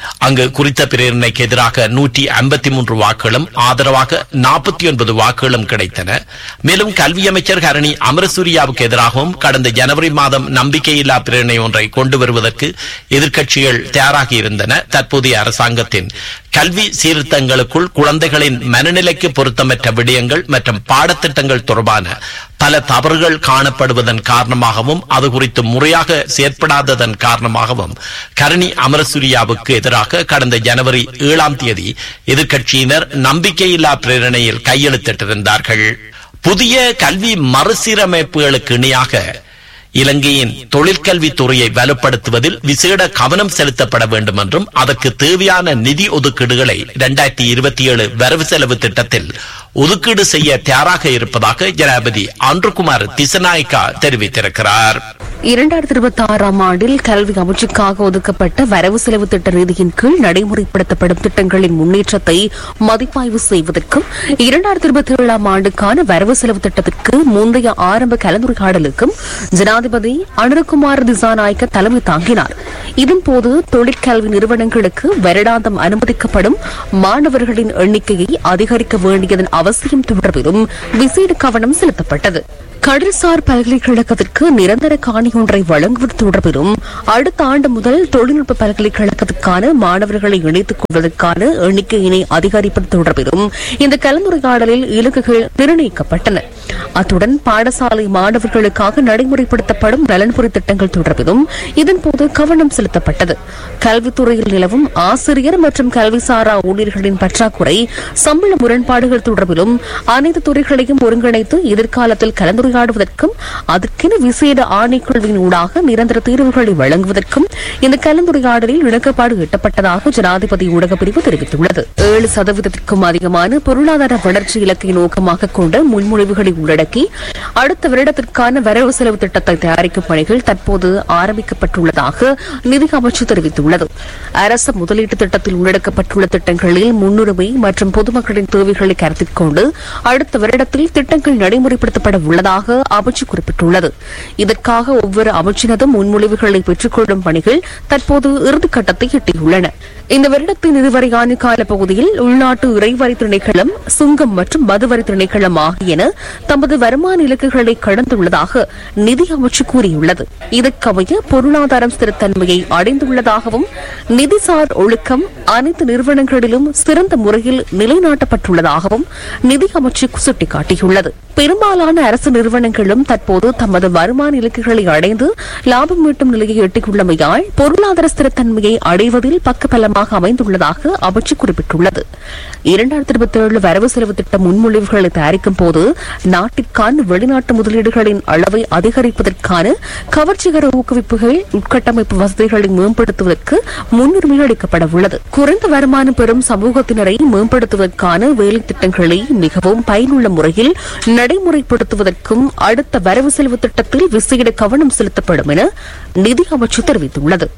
அங்கு குறித்த பிரேரணைக்கு எதிராக நூற்றி ஐம்பத்தி மூன்று வாக்குகளும் ஆதரவாக நாற்பத்தி ஒன்பது வாக்குகளும் கிடைத்தன மேலும் கல்வி அமைச்சர் ஹரணி அமரசூரியாவுக்கு எதிராகவும் கடந்த ஜனவரி மாதம் நம்பிக்கையில்லா பிரேரணை ஒன்றை கொண்டு வருவதற்கு எதிர்க்கட்சிகள் தயாராகி இருந்தன தற்போதைய அரசாங்கத்தின் கல்வி சீர்திருத்தங்களுக்குள் குழந்தைகளின் மனநிலைக்கு பொருத்தமற்ற விடயங்கள் மற்றும் பாடத்திட்டங்கள் தொடர்பான பல தவறுகள் காணப்படுவதன் காரணமாகவும் அது குறித்து முறையாக செயற்படாததன் காரணமாகவும் கரணி அமரசூரியாவுக்கு எதிராக கடந்த ஜனவரி ஏழாம் தேதி எதிர்க்கட்சியினர் நம்பிக்கையில்லா பிரேரணையில் கையெழுத்திட்டிருந்தார்கள் புதிய கல்வி மறுசீரமைப்புகளுக்கு இணையாக இலங்கையின் தொழிற்கல்வி துறையை வலுப்படுத்துவதில் விசேட கவனம் செலுத்தப்பட வேண்டும் என்றும் அதற்கு தேவையான நிதி ஒதுக்கீடுகளை இரண்டாயிரத்தி இருபத்தி ஏழு வரவு செலவு திட்டத்தில் ஒதுக்கீடு செய்ய தயாராக இருப்பதாக ஜனாபதி அன்றுகுமார் திசநாயக்கா தெரிவித்திருக்கிறார் இரண்டாயிரத்தி இருபத்தி ஆறாம் ஆண்டில் கல்வி அமைச்சுக்காக ஒதுக்கப்பட்ட வரவு செலவு திட்ட நிதியின் கீழ் நடைமுறைப்படுத்தப்படும் திட்டங்களின் முன்னேற்றத்தை மதிப்பாய்வு செய்வதற்கும் இரண்டாயிரத்தி இருபத்தி ஏழாம் ஆண்டுக்கான வரவு செலவு திட்டத்திற்கு முந்தைய ஆரம்ப கலந்துரையாடலுக்கும் ஜனாதிபதி அனுரகுமார் திசாநாயக்க தலைமை தாங்கினார் இதன்போது தொழிற்கல்வி நிறுவனங்களுக்கு வருடாந்தம் அனுமதிக்கப்படும் மாணவர்களின் எண்ணிக்கையை அதிகரிக்க வேண்டியதன் அவசியம் தொடர்பிலும் விசேட கவனம் செலுத்தப்பட்டது கடல்சார் பல்கலைக்கழகத்திற்கு நிரந்தர காணி ஒன்றை வழங்குவது தொடர்பிலும் அடுத்த ஆண்டு முதல் தொழில்நுட்ப பல்கலைக்கழகத்துக்கான மாணவர்களை இணைத்துக் கொள்வதற்கான எண்ணிக்கையினை அதிகரிப்பது தொடர்பிலும் இந்த கலந்துரையாடலில் இலக்குகள் நிர்ணயிக்கப்பட்டன அத்துடன் பாடசாலை மாணவர்களுக்காக நடைமுறைப்படுத்தப்படும் நலன்புரி திட்டங்கள் தொடர்பிலும் இதன்போது கவனம் செலுத்தப்பட்டது கல்வித்துறையில் நிலவும் ஆசிரியர் மற்றும் கல்விசாரா ஊழியர்களின் பற்றாக்குறை சம்பள முரண்பாடுகள் தொடர்பிலும் அனைத்து துறைகளையும் ஒருங்கிணைத்து எதிர்காலத்தில் கலந்துரையாடுவதற்கும் அதற்கென விசேட ஆணைக்குழுவின் ஊடாக நிரந்தர தீர்வுகளை வழங்குவதற்கும் இந்த கலந்துரையாடலில் இணக்கப்பாடு எட்டப்பட்டதாக ஜனாதிபதி ஊடகப் பிரிவு தெரிவித்துள்ளது ஏழு சதவீதத்திற்கும் அதிகமான பொருளாதார வளர்ச்சி இலக்கை நோக்கமாக கொண்ட முன்மொழிவுகளை உள்ளடக்கி அடுத்த வருடத்திற்கான வரவு செலவு திட்டத்தை தயாரிக்கும் பணிகள் தற்போது ஆரம்பிக்கப்பட்டுள்ளதாக நிதி அமைச்சு தெரிவித்துள்ளது அரசு முதலீட்டு திட்டத்தில் உள்ளடக்கப்பட்டுள்ள திட்டங்களில் முன்னுரிமை மற்றும் பொதுமக்களின் தேவைகளை கருத்தில் கொண்டு அடுத்த வருடத்தில் திட்டங்கள் நடைமுறைப்படுத்தப்பட உள்ளதாக அமைச்சு குறிப்பிட்டுள்ளது இதற்காக ஒவ்வொரு அமைச்சினதும் முன்மொழிவுகளை பெற்றுக்கொள்ளும் பணிகள் தற்போது இறுதிக்கட்டத்தை எட்டியுள்ளன இந்த வருடத்தின் இதுவரையான காலப்பகுதியில் உள்நாட்டு இறைவரி திணைக்களம் சுங்கம் மற்றும் மதுவரி திணைக்களம் ஆகியன தமது வருமான இலக்குகளை கடந்துள்ளதாக நிதி அமைச்சு கூறியுள்ளது இதற்கமைய பொருளாதாரம் ஸ்திரத்தன்மையை அடைந்துள்ளதாகவும் நிதிசார் ஒழுக்கம் அனைத்து நிறுவனங்களிலும் சிறந்த முறையில் நிலைநாட்டப்பட்டுள்ளதாகவும் நிதி அமைச்சு சுட்டிக்காட்டியுள்ளது பெரும்பாலான அரசு நிறுவனங்களும் தற்போது தமது வருமான இலக்குகளை அடைந்து லாபம் ஈட்டும் நிலையை எட்டியுள்ளமையால் பொருளாதார ஸ்திரத்தன்மையை அடைவதில் பக்கபலமாக அமைந்துள்ளதாக அமைச்சு குறிப்பிட்டுள்ளது இரண்டாயிரத்தி இருபத்தி ஏழு வரவு செலவு திட்ட முன்மொழிவுகளை தயாரிக்கும் போது நாட்டிற்கான வெளிநாட்டு முதலீடுகளின் அளவை அதிகரிப்பதற்கான கவர்ச்சிகர ஊக்குவிப்புகள் உட்கட்டமைப்பு வசதிகளை மேம்படுத்துவதற்கு முன்னுரிமை அளிக்கப்பட உள்ளது குறைந்த வருமானம் பெறும் சமூகத்தினரை மேம்படுத்துவதற்கான வேலை திட்டங்களை மிகவும் பயனுள்ள முறையில் நடைமுறைப்படுத்துவதற்கும் அடுத்த வரவு செலவு திட்டத்தில் விசேட கவனம் செலுத்தப்படும் என நிதி அமைச்சு தெரிவித்துள்ளது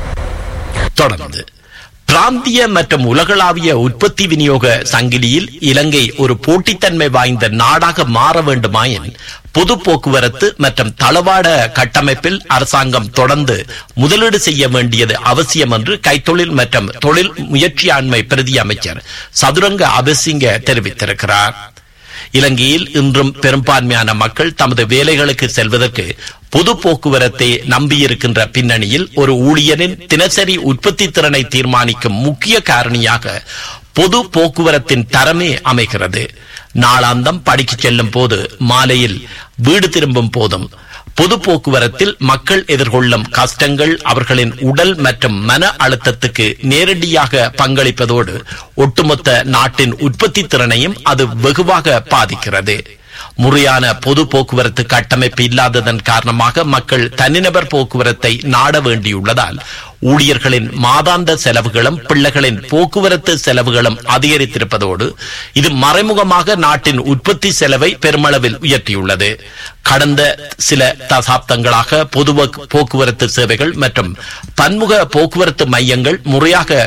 தொடர்ந்து பிராந்திய மற்றும் உலகளாவிய உற்பத்தி விநியோக சங்கிலியில் இலங்கை ஒரு போட்டித்தன்மை வாய்ந்த நாடாக மாற வேண்டுமாயின் பொது போக்குவரத்து மற்றும் தளவாட கட்டமைப்பில் அரசாங்கம் தொடர்ந்து முதலீடு செய்ய வேண்டியது அவசியம் என்று கைத்தொழில் மற்றும் தொழில் முயற்சியாண்மை பிரதி அமைச்சர் சதுரங்க அபசிங்க தெரிவித்திருக்கிறார் இலங்கையில் இன்றும் பெரும்பான்மையான மக்கள் தமது வேலைகளுக்கு செல்வதற்கு பொது போக்குவரத்தை நம்பியிருக்கின்ற பின்னணியில் ஒரு ஊழியரின் தினசரி உற்பத்தி திறனை தீர்மானிக்கும் முக்கிய காரணியாக பொது போக்குவரத்தின் தரமே அமைகிறது நாளாந்தம் படிக்கச் செல்லும் போது மாலையில் வீடு திரும்பும் போதும் பொது போக்குவரத்தில் மக்கள் எதிர்கொள்ளும் கஷ்டங்கள் அவர்களின் உடல் மற்றும் மன அழுத்தத்துக்கு நேரடியாக பங்களிப்பதோடு ஒட்டுமொத்த நாட்டின் உற்பத்தி திறனையும் அது வெகுவாக பாதிக்கிறது முறையான பொது போக்குவரத்து கட்டமைப்பு இல்லாததன் காரணமாக மக்கள் தனிநபர் போக்குவரத்தை நாட வேண்டியுள்ளதால் ஊழியர்களின் மாதாந்த செலவுகளும் பிள்ளைகளின் போக்குவரத்து செலவுகளும் அதிகரித்திருப்பதோடு இது மறைமுகமாக நாட்டின் உற்பத்தி செலவை பெருமளவில் உயர்த்தியுள்ளது கடந்த சில தசாப்தங்களாக பொது போக்குவரத்து சேவைகள் மற்றும் பன்முக போக்குவரத்து மையங்கள் முறையாக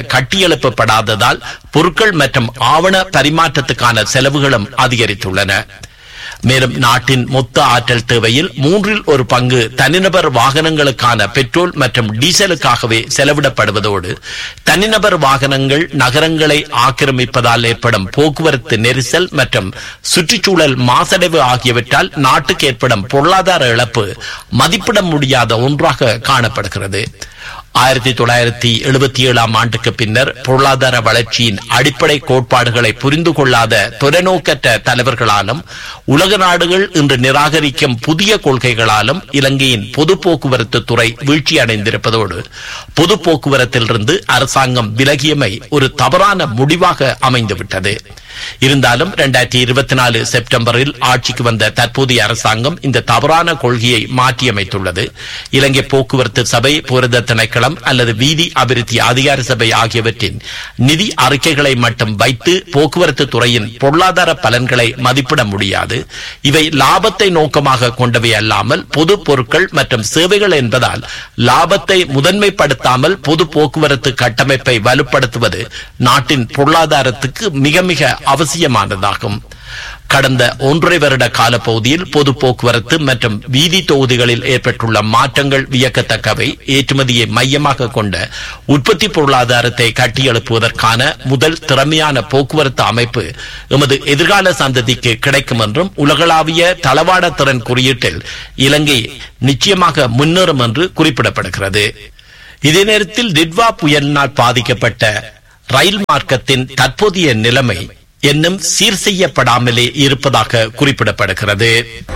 கட்டியெழுப்பப்படாததால் பொருட்கள் மற்றும் ஆவண பரிமாற்றத்துக்கான செலவுகளும் அதிகரித்துள்ளன மேலும் நாட்டின் மொத்த ஆற்றல் தேவையில் மூன்றில் ஒரு பங்கு தனிநபர் வாகனங்களுக்கான பெட்ரோல் மற்றும் டீசலுக்காகவே செலவிடப்படுவதோடு தனிநபர் வாகனங்கள் நகரங்களை ஆக்கிரமிப்பதால் ஏற்படும் போக்குவரத்து நெரிசல் மற்றும் சுற்றுச்சூழல் மாசடைவு ஆகியவற்றால் நாட்டுக்கு ஏற்படும் பொருளாதார இழப்பு மதிப்பிட முடியாத ஒன்றாக காணப்படுகிறது ஆயிரத்தி தொள்ளாயிரத்தி எழுபத்தி ஏழாம் ஆண்டுக்கு பின்னர் பொருளாதார வளர்ச்சியின் அடிப்படை கோட்பாடுகளை புரிந்து கொள்ளாத தொலைநோக்கற்ற தலைவர்களாலும் உலக நாடுகள் இன்று நிராகரிக்கும் புதிய கொள்கைகளாலும் இலங்கையின் பொது போக்குவரத்து துறை வீழ்ச்சியடைந்திருப்பதோடு பொது போக்குவரத்திலிருந்து அரசாங்கம் விலகியமை ஒரு தவறான முடிவாக அமைந்துவிட்டது இருந்தாலும் இரண்டாயிரத்தி இருபத்தி நாலு செப்டம்பரில் ஆட்சிக்கு வந்த தற்போதைய அரசாங்கம் இந்த தவறான கொள்கையை மாற்றியமைத்துள்ளது இலங்கை போக்குவரத்து சபை போரத திணைக்களம் அல்லது வீதி அபிவிருத்தி அதிகார சபை ஆகியவற்றின் நிதி அறிக்கைகளை மட்டும் வைத்து போக்குவரத்து துறையின் பொருளாதார பலன்களை மதிப்பிட முடியாது இவை லாபத்தை நோக்கமாக கொண்டவை அல்லாமல் பொது பொருட்கள் மற்றும் சேவைகள் என்பதால் லாபத்தை முதன்மைப்படுத்தாமல் பொது போக்குவரத்து கட்டமைப்பை வலுப்படுத்துவது நாட்டின் பொருளாதாரத்துக்கு மிக மிக அவசியமானதாகும் கடந்த ஒன்றரை வருட காலப்பகுதியில் பொது போக்குவரத்து மற்றும் வீதி தொகுதிகளில் ஏற்பட்டுள்ள மாற்றங்கள் வியக்கத்தக்கவை ஏற்றுமதியை மையமாக கொண்ட உற்பத்தி பொருளாதாரத்தை கட்டியெழுப்புவதற்கான முதல் திறமையான போக்குவரத்து அமைப்பு எமது எதிர்கால சந்ததிக்கு கிடைக்கும் என்றும் உலகளாவிய தளவாட திறன் குறியீட்டில் இலங்கை நிச்சயமாக முன்னேறும் என்று குறிப்பிடப்படுகிறது இதே நேரத்தில் டிட்வா புயலினால் பாதிக்கப்பட்ட ரயில் மார்க்கத்தின் தற்போதைய நிலைமை இன்னும் சீர் செய்யப்படாமலே இருப்பதாக குறிப்பிடப்படுகிறது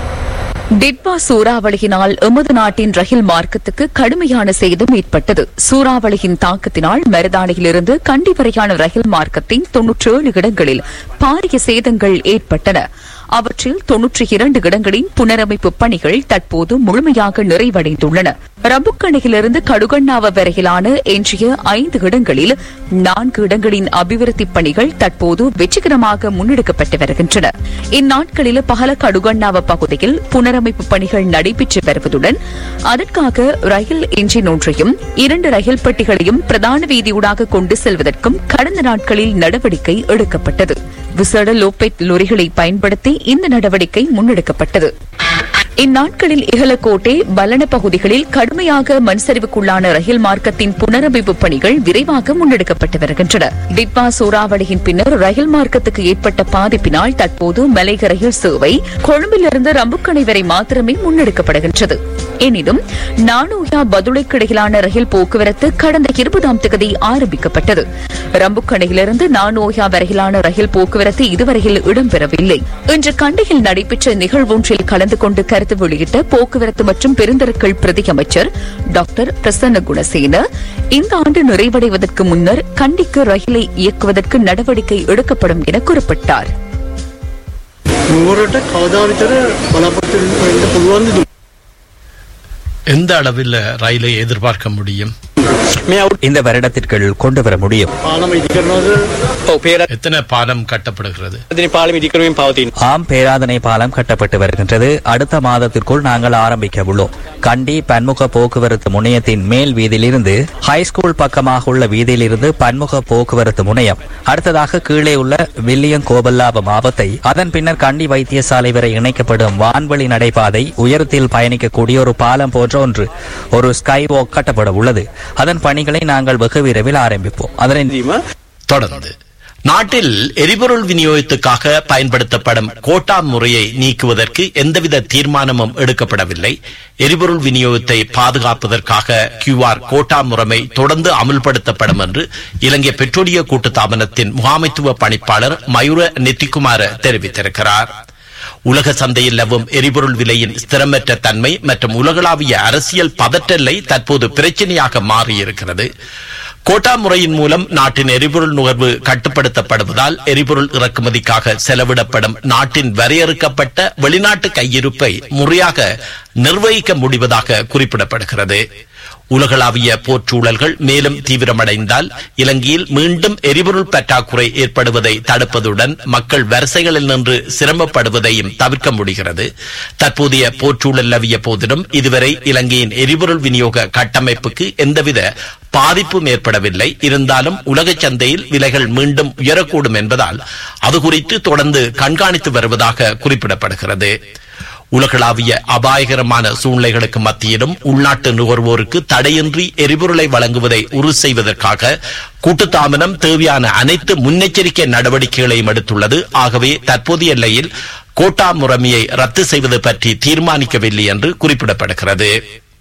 டிட்வா சூறாவளியினால் எமது நாட்டின் ரயில் மார்க்கத்துக்கு கடுமையான சேதம் ஏற்பட்டது சூறாவளியின் தாக்கத்தினால் மருதானையிலிருந்து கண்டி வரையான ரயில் மார்க்கத்தின் தொன்னூற்றி ஏழு இடங்களில் பாரிய சேதங்கள் ஏற்பட்டன அவற்றில் தொன்னூற்றி இரண்டு இடங்களின் புனரமைப்பு பணிகள் தற்போது முழுமையாக நிறைவடைந்துள்ளன ரபுக்கணையிலிருந்து கடுகண்ணாவ வரையிலான எஞ்சிய ஐந்து இடங்களில் நான்கு இடங்களின் அபிவிருத்தி பணிகள் தற்போது வெற்றிகரமாக முன்னெடுக்கப்பட்டு வருகின்றன இந்நாட்களில் பகல கடுகண்ணாவ பகுதியில் புனரமைப்பு பணிகள் நடைபெற்று வருவதுடன் அதற்காக ரயில் எஞ்சின் ஒன்றையும் இரண்டு ரயில் பெட்டிகளையும் பிரதான வீதியூடாக கொண்டு செல்வதற்கும் கடந்த நாட்களில் நடவடிக்கை எடுக்கப்பட்டது விசேட லோபெட் லொரிகளை பயன்படுத்தி இந்த நடவடிக்கை முன்னெடுக்கப்பட்டது இந்நாட்களில் இகலக்கோட்டை பலன பகுதிகளில் கடுமையாக மண்சரிவுக்குள்ளான ரயில் மார்க்கத்தின் புனரமைப்பு பணிகள் விரைவாக முன்னெடுக்கப்பட்டு வருகின்றன டிட்வா சூறாவளியின் பின்னர் ரயில் மார்க்கத்துக்கு ஏற்பட்ட பாதிப்பினால் தற்போது மலைக ரயில் சேவை கொழும்பிலிருந்து ரம்புக்கணை வரை மாத்திரமே முன்னெடுக்கப்படுகின்றது எனினும் நானூயா பதுளைக்கு இடையிலான ரயில் போக்குவரத்து கடந்த இருபதாம் தேதி ஆரம்பிக்கப்பட்டது ரம்புக்கணையிலிருந்து நானோயா வரையிலான ரயில் போக்குவரத்து இதுவரையில் இடம்பெறவில்லை இன்று கண்டியில் நடைபெற்ற நிகழ்வொன்றில் கலந்து கொண்டு கருத்து வெளியிட்ட போக்குவரத்து மற்றும் பெருந்தரக்கள் பிரதி அமைச்சர் டாக்டர் பிரசன்ன குணசேன இந்த ஆண்டு நிறைவடைவதற்கு முன்னர் கண்டிக்கு ரயிலை இயக்குவதற்கு நடவடிக்கை எடுக்கப்படும் என குறிப்பிட்டார் නුවරට කවදා විතර බලාපොරොත්තු වෙන්න පුළුවන්ද எந்த அளவில் ரயிலை எதிர்பார்க்க முடியும் இந்த வருடத்திற்குள் கொண்டு வர முடியும் පාලම ඉදිකරනවද எத்தனை பாலம் கட்டப்படுகிறது දින පාලම ඉදිකරමින් පවතින ஆம் பேராதனை பாலம் கட்டப்பட்டு வருகின்றது அடுத்த மாதத்திற்குள் நாங்கள் ஆரம்பிக்க உள்ளோம் கண்டி பன்முக போக்குவரத்து முனையத்தின் மேல் வீதியிலிருந்து ஹைஸ்கூல் பக்கமாக உள்ள வீதியிலிருந்து பன்முக போக்குவரத்து முனையம் அடுத்ததாக கீழே உள்ள வில்லியம் கோபல்லாப மாவத்தை அதன் பின்னர் கண்டி வைத்தியசாலை வரை இணைக்கப்படும் வான்வழி நடைபாதை உயரத்தில் பயணிக்கக்கூடிய ஒரு பாலம் போன்ற ஒன்று ஒரு ஸ்கை வாக் கட்டப்பட உள்ளது அதன் பணிகளை நாங்கள் வெகு விரைவில் ஆரம்பிப்போம் அதனை தொடர்ந்து நாட்டில் எரிபொருள் விநியோகத்துக்காக பயன்படுத்தப்படும் கோட்டா முறையை நீக்குவதற்கு எந்தவித தீர்மானமும் எடுக்கப்படவில்லை எரிபொருள் விநியோகத்தை பாதுகாப்பதற்காக கியூஆர் கோட்டா முறைமை தொடர்ந்து அமுல்படுத்தப்படும் என்று இலங்கை பெட்ரோலிய கூட்டுத்தாபனத்தின் முகாமைத்துவ பணிப்பாளர் மயூர நெத்திக்குமார தெரிவித்திருக்கிறார் உலக சந்தையில் நிலவும் எரிபொருள் விலையின் ஸ்திரமற்ற தன்மை மற்றும் உலகளாவிய அரசியல் பதற்றலை தற்போது பிரச்சனையாக மாறியிருக்கிறது கோட்டா முறையின் மூலம் நாட்டின் எரிபொருள் நுகர்வு கட்டுப்படுத்தப்படுவதால் எரிபொருள் இறக்குமதிக்காக செலவிடப்படும் நாட்டின் வரையறுக்கப்பட்ட வெளிநாட்டு கையிருப்பை முறையாக நிர்வகிக்க முடிவதாக குறிப்பிடப்படுகிறது உலகளாவிய போர்ச்சூழல்கள் மேலும் தீவிரமடைந்தால் இலங்கையில் மீண்டும் எரிபொருள் பற்றாக்குறை ஏற்படுவதை தடுப்பதுடன் மக்கள் வரிசைகளில் நின்று சிரமப்படுவதையும் தவிர்க்க முடிகிறது தற்போதைய போர்ச்சூழல் நிலவிய போதிலும் இதுவரை இலங்கையின் எரிபொருள் விநியோக கட்டமைப்புக்கு எந்தவித பாதிப்பும் ஏற்படவில்லை இருந்தாலும் உலக சந்தையில் விலைகள் மீண்டும் உயரக்கூடும் என்பதால் அது குறித்து தொடர்ந்து கண்காணித்து வருவதாக குறிப்பிடப்படுகிறது உலகளாவிய அபாயகரமான சூழ்நிலைகளுக்கு மத்தியிலும் உள்நாட்டு நுகர்வோருக்கு தடையின்றி எரிபொருளை வழங்குவதை உறுதி செய்வதற்காக கூட்டுத்தாமனம் தேவையான அனைத்து முன்னெச்சரிக்கை நடவடிக்கைகளையும் எடுத்துள்ளது ஆகவே தற்போதைய நிலையில் கோட்டா முறைமையை ரத்து செய்வது பற்றி தீர்மானிக்கவில்லை என்று குறிப்பிடப்படுகிறது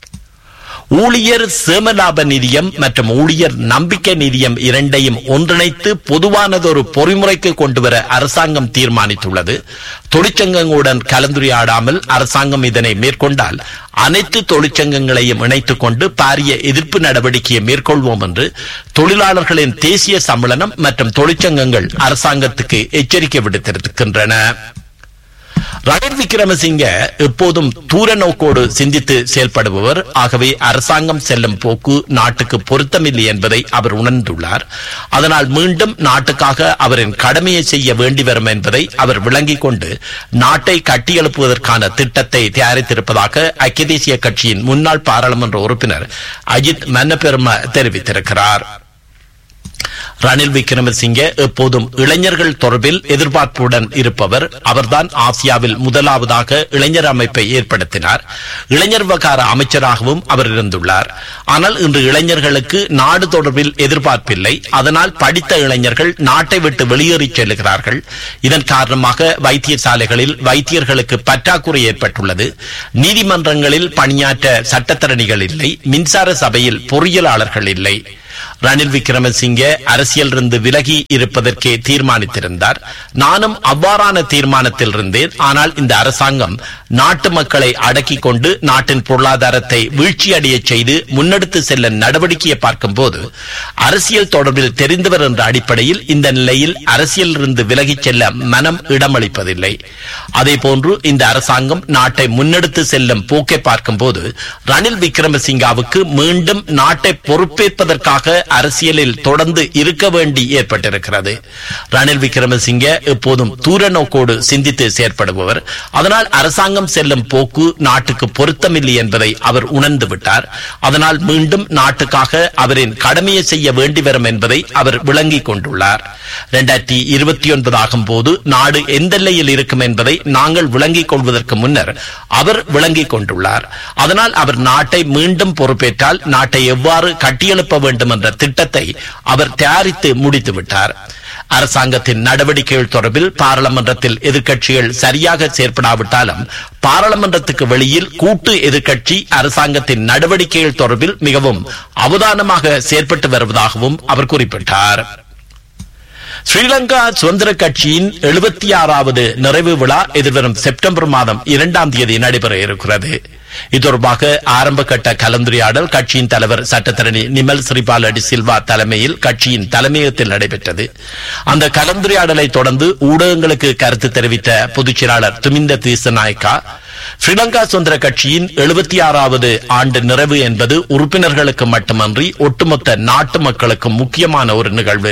ஊழியர் சேமலாப நிதியம் மற்றும் ஊழியர் நம்பிக்கை நிதியம் இரண்டையும் ஒன்றிணைத்து பொதுவானதொரு பொறிமுறைக்கு கொண்டுவர அரசாங்கம் தீர்மானித்துள்ளது தொழிற்சங்கங்களுடன் கலந்துரையாடாமல் அரசாங்கம் இதனை மேற்கொண்டால் அனைத்து தொழிற்சங்கங்களையும் இணைத்துக் கொண்டு பாரிய எதிர்ப்பு நடவடிக்கையை மேற்கொள்வோம் என்று தொழிலாளர்களின் தேசிய சம்மேளனம் மற்றும் தொழிற்சங்கங்கள் அரசாங்கத்துக்கு எச்சரிக்கை விடுத்திருக்கின்றன ரணில் விக்ரமசிங்க எப்போதும் தூர நோக்கோடு சிந்தித்து செயல்படுபவர் ஆகவே அரசாங்கம் செல்லும் போக்கு நாட்டுக்கு பொருத்தமில்லை என்பதை அவர் உணர்ந்துள்ளார் அதனால் மீண்டும் நாட்டுக்காக அவரின் கடமையை செய்ய வேண்டி வரும் என்பதை அவர் விளங்கிக் கொண்டு நாட்டை கட்டியெழுப்புவதற்கான திட்டத்தை தயாரித்திருப்பதாக ஐக்கிய தேசிய கட்சியின் முன்னாள் பாராளுமன்ற உறுப்பினர் அஜித் மன்னபெரும தெரிவித்திருக்கிறார் ரணில் விக்ரமசிங்கே எப்போதும் இளைஞர்கள் தொடர்பில் எதிர்பார்ப்புடன் இருப்பவர் அவர்தான் ஆசியாவில் முதலாவதாக இளைஞர் அமைப்பை ஏற்படுத்தினார் இளைஞர் விவகார அமைச்சராகவும் அவர் இருந்துள்ளார் ஆனால் இன்று இளைஞர்களுக்கு நாடு தொடர்பில் எதிர்பார்ப்பில்லை அதனால் படித்த இளைஞர்கள் நாட்டை விட்டு வெளியேறி செல்லுகிறார்கள் இதன் காரணமாக வைத்தியசாலைகளில் வைத்தியர்களுக்கு பற்றாக்குறை ஏற்பட்டுள்ளது நீதிமன்றங்களில் பணியாற்ற சட்டத்தரணிகள் இல்லை மின்சார சபையில் பொறியியலாளர்கள் இல்லை ரணில் விக்ரமசிங்கே அரசியலிருந்து விலகி இருப்பதற்கே தீர்மானித்திருந்தார் நானும் அவ்வாறான தீர்மானத்தில் இருந்தேன் ஆனால் இந்த அரசாங்கம் நாட்டு மக்களை அடக்கிக் கொண்டு நாட்டின் பொருளாதாரத்தை வீழ்ச்சியடைய செய்து முன்னெடுத்து செல்ல நடவடிக்கையை பார்க்கும்போது அரசியல் தொடர்பில் தெரிந்தவர் என்ற அடிப்படையில் இந்த நிலையில் அரசியலிருந்து விலகிச் செல்ல மனம் இடமளிப்பதில்லை அதேபோன்று இந்த அரசாங்கம் நாட்டை முன்னெடுத்து செல்லும் போக்கை பார்க்கும்போது ரணில் விக்ரமசிங்காவுக்கு மீண்டும் நாட்டை பொறுப்பேற்பதற்காக அரசியலில் தொடர்ந்து இருக்க வேண்டி ஏற்பட்டிருக்கிறது ரணில் விக்ரமசிங்கே எப்போதும் தூர நோக்கோடு சிந்தித்து செயற்படுபவர் அதனால் அரசாங்கம் செல்லும் போக்கு நாட்டுக்கு பொருத்தமில்லை என்பதை அவர் உணர்ந்து விட்டார் அதனால் மீண்டும் நாட்டுக்காக அவரின் கடமையை செய்ய வேண்டி வரும் என்பதை அவர் விளங்கிக் கொண்டுள்ளார் இரண்டாயிரத்தி இருபத்தி ஒன்பது ஆகும் போது நாடு எந்த எல்லையில் இருக்கும் என்பதை நாங்கள் விளங்கிக் கொள்வதற்கு முன்னர் அவர் விளங்கிக் கொண்டுள்ளார் அதனால் அவர் நாட்டை மீண்டும் பொறுப்பேற்றால் நாட்டை எவ்வாறு கட்டியெழுப்ப வேண்டும் என்ற திட்டத்தை அவர் தயாரித்து முடித்து விட்டார் அரசாங்கத்தின் நடவடிக்கைகள் தொடர்பில் பாராளுமன்றத்தில் எதிர்க்கட்சிகள் சரியாக செயற்படாவிட்டாலும் பாராளுமன்றத்துக்கு வெளியில் கூட்டு எதிர்க்கட்சி அரசாங்கத்தின் நடவடிக்கைகள் தொடர்பில் மிகவும் அவதானமாக செயற்பட்டு வருவதாகவும் அவர் குறிப்பிட்டார் ஸ்ரீலங்கா சுதந்திர கட்சியின் எழுபத்தி ஆறாவது நிறைவு விழா எதிர்வரும் செப்டம்பர் மாதம் இரண்டாம் தேதி நடைபெற இருக்கிறது இது தொடர்பாக ஆரம்ப கட்ட கலந்துரையாடல் கட்சியின் தலைவர் சட்டத்தரணி நிமல் ஸ்ரீபாலடி சில்வா தலைமையில் கட்சியின் தலைமையகத்தில் நடைபெற்றது அந்த கலந்துரையாடலை தொடர்ந்து ஊடகங்களுக்கு கருத்து தெரிவித்த பொதுச் செயலாளர் துமிந்த தீசநாயக்கா ஸ்ரீலங்கா சுதந்திர கட்சியின் எழுபத்தி ஆறாவது ஆண்டு நிறைவு என்பது உறுப்பினர்களுக்கு மட்டுமன்றி ஒட்டுமொத்த நாட்டு மக்களுக்கும் முக்கியமான ஒரு நிகழ்வு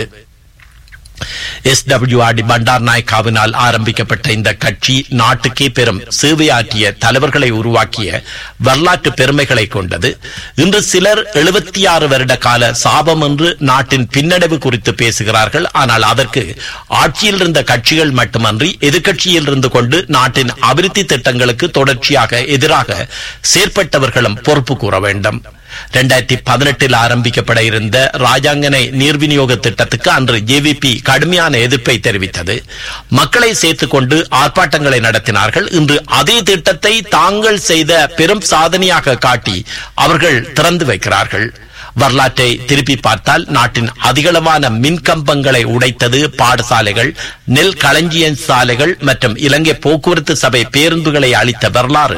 எஸ் டபிள்யூ ஆர் டி பண்டார் நாயக்காவினால் ஆரம்பிக்கப்பட்ட இந்த கட்சி நாட்டுக்கே பெரும் சேவையாற்றிய தலைவர்களை உருவாக்கிய வரலாற்று பெருமைகளை கொண்டது இன்று சிலர் எழுபத்தி ஆறு வருட கால சாபம் என்று நாட்டின் பின்னடைவு குறித்து பேசுகிறார்கள் ஆனால் அதற்கு ஆட்சியில் இருந்த கட்சிகள் மட்டுமன்றி எதிர்க்கட்சியில் இருந்து கொண்டு நாட்டின் அபிவிருத்தி திட்டங்களுக்கு தொடர்ச்சியாக எதிராக செயற்பட்டவர்களும் பொறுப்பு கூற வேண்டும் இரண்டாயிரத்தி பதினெட்டில் ஆரம்பிக்கப்பட இருந்த ராஜாங்கனை நீர் விநியோக திட்டத்துக்கு அன்று ஜேவிபி கடுமையான எதிர்ப்பை தெரிவித்தது மக்களை சேர்த்துக் கொண்டு ஆர்ப்பாட்டங்களை நடத்தினார்கள் இன்று அதே திட்டத்தை தாங்கள் செய்த பெரும் சாதனையாக காட்டி அவர்கள் திறந்து வைக்கிறார்கள் வரலாற்றை திருப்பி பார்த்தால் நாட்டின் அதிகளவான மின் கம்பங்களை உடைத்தது பாடசாலைகள் நெல் களஞ்சிய சாலைகள் மற்றும் இலங்கை போக்குவரத்து சபை பேருந்துகளை அளித்த வரலாறு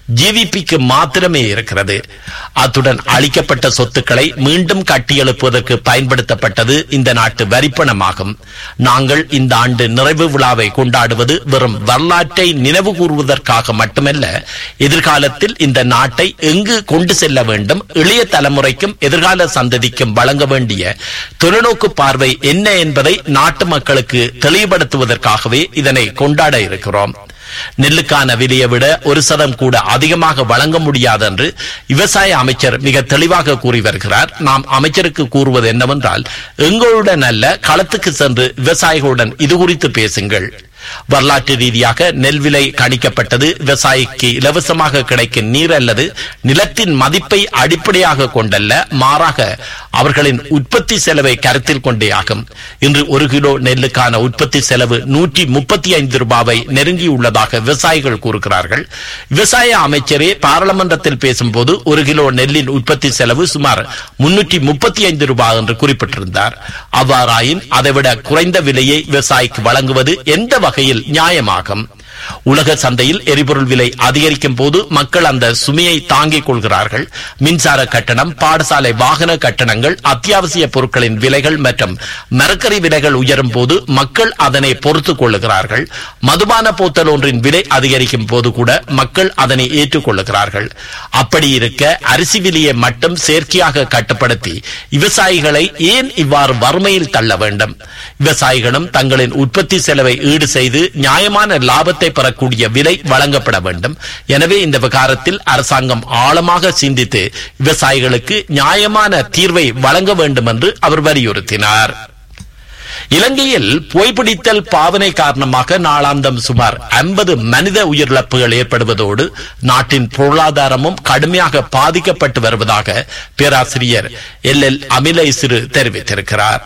ஜிவிபிக்கு மாத்திரமே இருக்கிறது அத்துடன் அளிக்கப்பட்ட சொத்துக்களை மீண்டும் கட்டியெழுப்புவதற்கு பயன்படுத்தப்பட்டது இந்த நாட்டு வரிப்பணமாகும் நாங்கள் இந்த ஆண்டு நிறைவு விழாவை கொண்டாடுவது வெறும் வரலாற்றை நினைவு கூறுவதற்காக மட்டுமல்ல எதிர்காலத்தில் இந்த நாட்டை எங்கு கொண்டு செல்ல வேண்டும் இளைய தலைமுறைக்கும் எதிர்கால சந்ததிக்கும் வழங்க வேண்டிய தொலைநோக்கு பார்வை என்ன என்பதை நாட்டு மக்களுக்கு தெளிவுபடுத்துவதற்காகவே இதனை கொண்டாட இருக்கிறோம் நெல்லுக்கான விலையை விட ஒரு சதம் கூட அதிகமாக வழங்க முடியாது என்று விவசாய அமைச்சர் மிக தெளிவாக கூறி வருகிறார் நாம் அமைச்சருக்கு கூறுவது என்னவென்றால் எங்களுடன் அல்ல களத்துக்கு சென்று விவசாயிகளுடன் இது குறித்து பேசுங்கள் வரலாற்று ரீதியாக நெல் விலை கணிக்கப்பட்டது விவசாயிக்கு இலவசமாக கிடைக்கும் நீர் அல்லது நிலத்தின் மதிப்பை அடிப்படையாக கொண்டல்ல மாறாக அவர்களின் உற்பத்தி செலவை கருத்தில் கொண்டே ஆகும் இன்று ஒரு கிலோ நெல்லுக்கான உற்பத்தி செலவு நூற்றி முப்பத்தி ஐந்து ரூபாவை நெருங்கியுள்ளதாக விவசாயிகள் கூறுகிறார்கள் விவசாய அமைச்சரே பாராளுமன்றத்தில் பேசும்போது ஒரு கிலோ நெல்லின் உற்பத்தி செலவு சுமார் முன்னூற்றி முப்பத்தி ஐந்து ரூபாய் என்று குறிப்பிட்டிருந்தார் அவ்வாறாயின் அதைவிட குறைந்த விலையை விவசாயிக்கு வழங்குவது எந்த வகையில் நியாயமாகும் உலக சந்தையில் எரிபொருள் விலை அதிகரிக்கும் போது மக்கள் அந்த சுமையை தாங்கிக் கொள்கிறார்கள் மின்சார கட்டணம் பாடசாலை வாகன கட்டணங்கள் அத்தியாவசிய பொருட்களின் விலைகள் மற்றும் மரக்கறி விலைகள் உயரும் போது மக்கள் அதனை பொறுத்துக் கொள்ளுகிறார்கள் மதுபான போத்தல் ஒன்றின் விலை அதிகரிக்கும் போது கூட மக்கள் அதனை ஏற்றுக் கொள்ளுகிறார்கள் அப்படி இருக்க அரிசி விலையை மட்டும் செயற்கையாக கட்டுப்படுத்தி விவசாயிகளை ஏன் இவ்வாறு வறுமையில் தள்ள வேண்டும் விவசாயிகளும் தங்களின் உற்பத்தி செலவை ஈடு செய்து நியாயமான லாபத்தை பெறக்கூடிய விலை வழங்கப்பட வேண்டும் எனவே இந்த விவகாரத்தில் அரசாங்கம் ஆழமாக சிந்தித்து விவசாயிகளுக்கு நியாயமான தீர்வை வழங்க வேண்டும் என்று அவர் வலியுறுத்தினார் இலங்கையில் புகைப்பிடித்தல் பாவனை காரணமாக நாளாந்தம் சுமார் ஐம்பது மனித உயிரிழப்புகள் ஏற்படுவதோடு நாட்டின் பொருளாதாரமும் கடுமையாக பாதிக்கப்பட்டு வருவதாக பேராசிரியர் எல் எல் அமிலை சிறு தெரிவித்திருக்கிறார்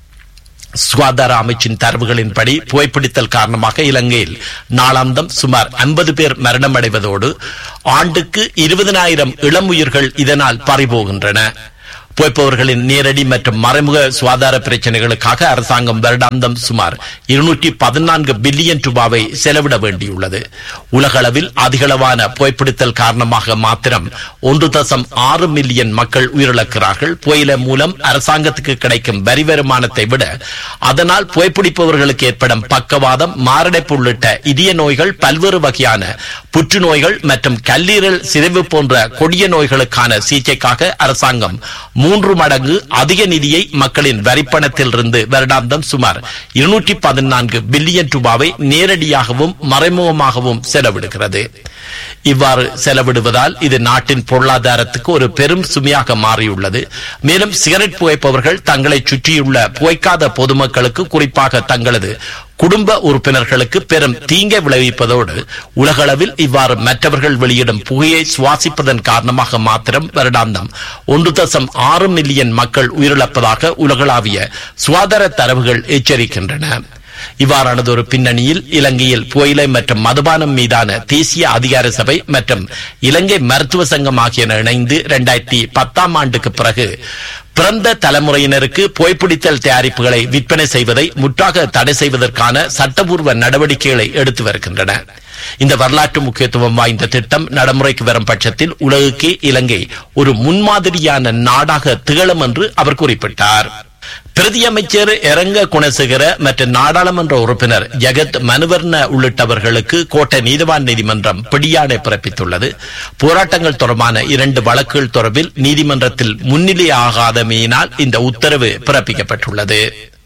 சுகாதார அமைச்சின் தரவுகளின்படி புகைப்பிடித்தல் காரணமாக இலங்கையில் நாளாந்தம் சுமார் ஐம்பது பேர் மரணமடைவதோடு ஆண்டுக்கு இருபதனாயிரம் இளம் உயிர்கள் இதனால் பறிபோகின்றன புகைப்பவர்களின் நேரடி மற்றும் மறைமுக சுகாதார பிரச்சனைகளுக்காக அரசாங்கம் வருடாந்தம் சுமார் இருநூற்றி பதினான்கு பில்லியன் ரூபாவை செலவிட வேண்டியுள்ளது உலகளவில் அதிகளவான புகைப்பிடித்தல் காரணமாக மாத்திரம் ஒன்று தசம் ஆறு மில்லியன் மக்கள் உயிரிழக்கிறார்கள் புயல மூலம் அரசாங்கத்துக்கு கிடைக்கும் வரி வருமானத்தை விட அதனால் புகைப்பிடிப்பவர்களுக்கு ஏற்படும் பக்கவாதம் மாரடைப்பு உள்ளிட்ட இதய நோய்கள் பல்வேறு வகையான புற்றுநோய்கள் மற்றும் கல்லீரல் சிதைவு போன்ற கொடிய நோய்களுக்கான சிகிச்சைக்காக அரசாங்கம் மூன்று மடங்கு அதிக நிதியை மக்களின் வரிப்பணத்தில் இருந்து வருடாந்தம் சுமார் இருநூற்றி பதினான்கு பில்லியன் ரூபாவை நேரடியாகவும் மறைமுகமாகவும் செலவிடுகிறது இவ்வாறு செலவிடுவதால் இது நாட்டின் பொருளாதாரத்துக்கு ஒரு பெரும் சுமையாக மாறியுள்ளது மேலும் சிகரெட் புகைப்பவர்கள் தங்களை சுற்றியுள்ள புகைக்காத பொதுமக்களுக்கு குறிப்பாக தங்களது குடும்ப உறுப்பினர்களுக்கு பெரும் தீங்கை விளைவிப்பதோடு உலகளவில் இவ்வாறு மற்றவர்கள் வெளியிடும் புகையை சுவாசிப்பதன் காரணமாக மாத்திரம் வருடாந்தம் ஒன்று தசம் ஆறு மில்லியன் மக்கள் உயிரிழப்பதாக உலகளாவிய சுகாதார தரவுகள் எச்சரிக்கின்றன இவ்வாறானது ஒரு பின்னணியில் இலங்கையில் புயலை மற்றும் மதுபானம் மீதான தேசிய அதிகார சபை மற்றும் இலங்கை மருத்துவ சங்கம் ஆகியன இணைந்து இரண்டாயிரத்தி பத்தாம் ஆண்டுக்கு பிறகு பிறந்த தலைமுறையினருக்கு புகைப்பிடித்தல் தயாரிப்புகளை விற்பனை செய்வதை முற்றாக தடை செய்வதற்கான சட்டபூர்வ நடவடிக்கைகளை எடுத்து வருகின்றன இந்த வரலாற்று முக்கியத்துவம் வாய்ந்த திட்டம் நடைமுறைக்கு வரும் பட்சத்தில் உலகுக்கே இலங்கை ஒரு முன்மாதிரியான நாடாக திகழும் என்று அவர் குறிப்பிட்டார் பிரதி அமைச்சர் இரங்க குணசேகர மற்றும் நாடாளுமன்ற உறுப்பினர் ஜெகத் மனுவர்ண உள்ளிட்டவர்களுக்கு கோட்டை நீதிவான் நீதிமன்றம் பிடியாணை பிறப்பித்துள்ளது போராட்டங்கள் தொடர்பான இரண்டு வழக்குகள் தொடர்பில் நீதிமன்றத்தில் முன்னிலை ஆகாதமையினால் இந்த உத்தரவு பிறப்பிக்கப்பட்டுள்ளது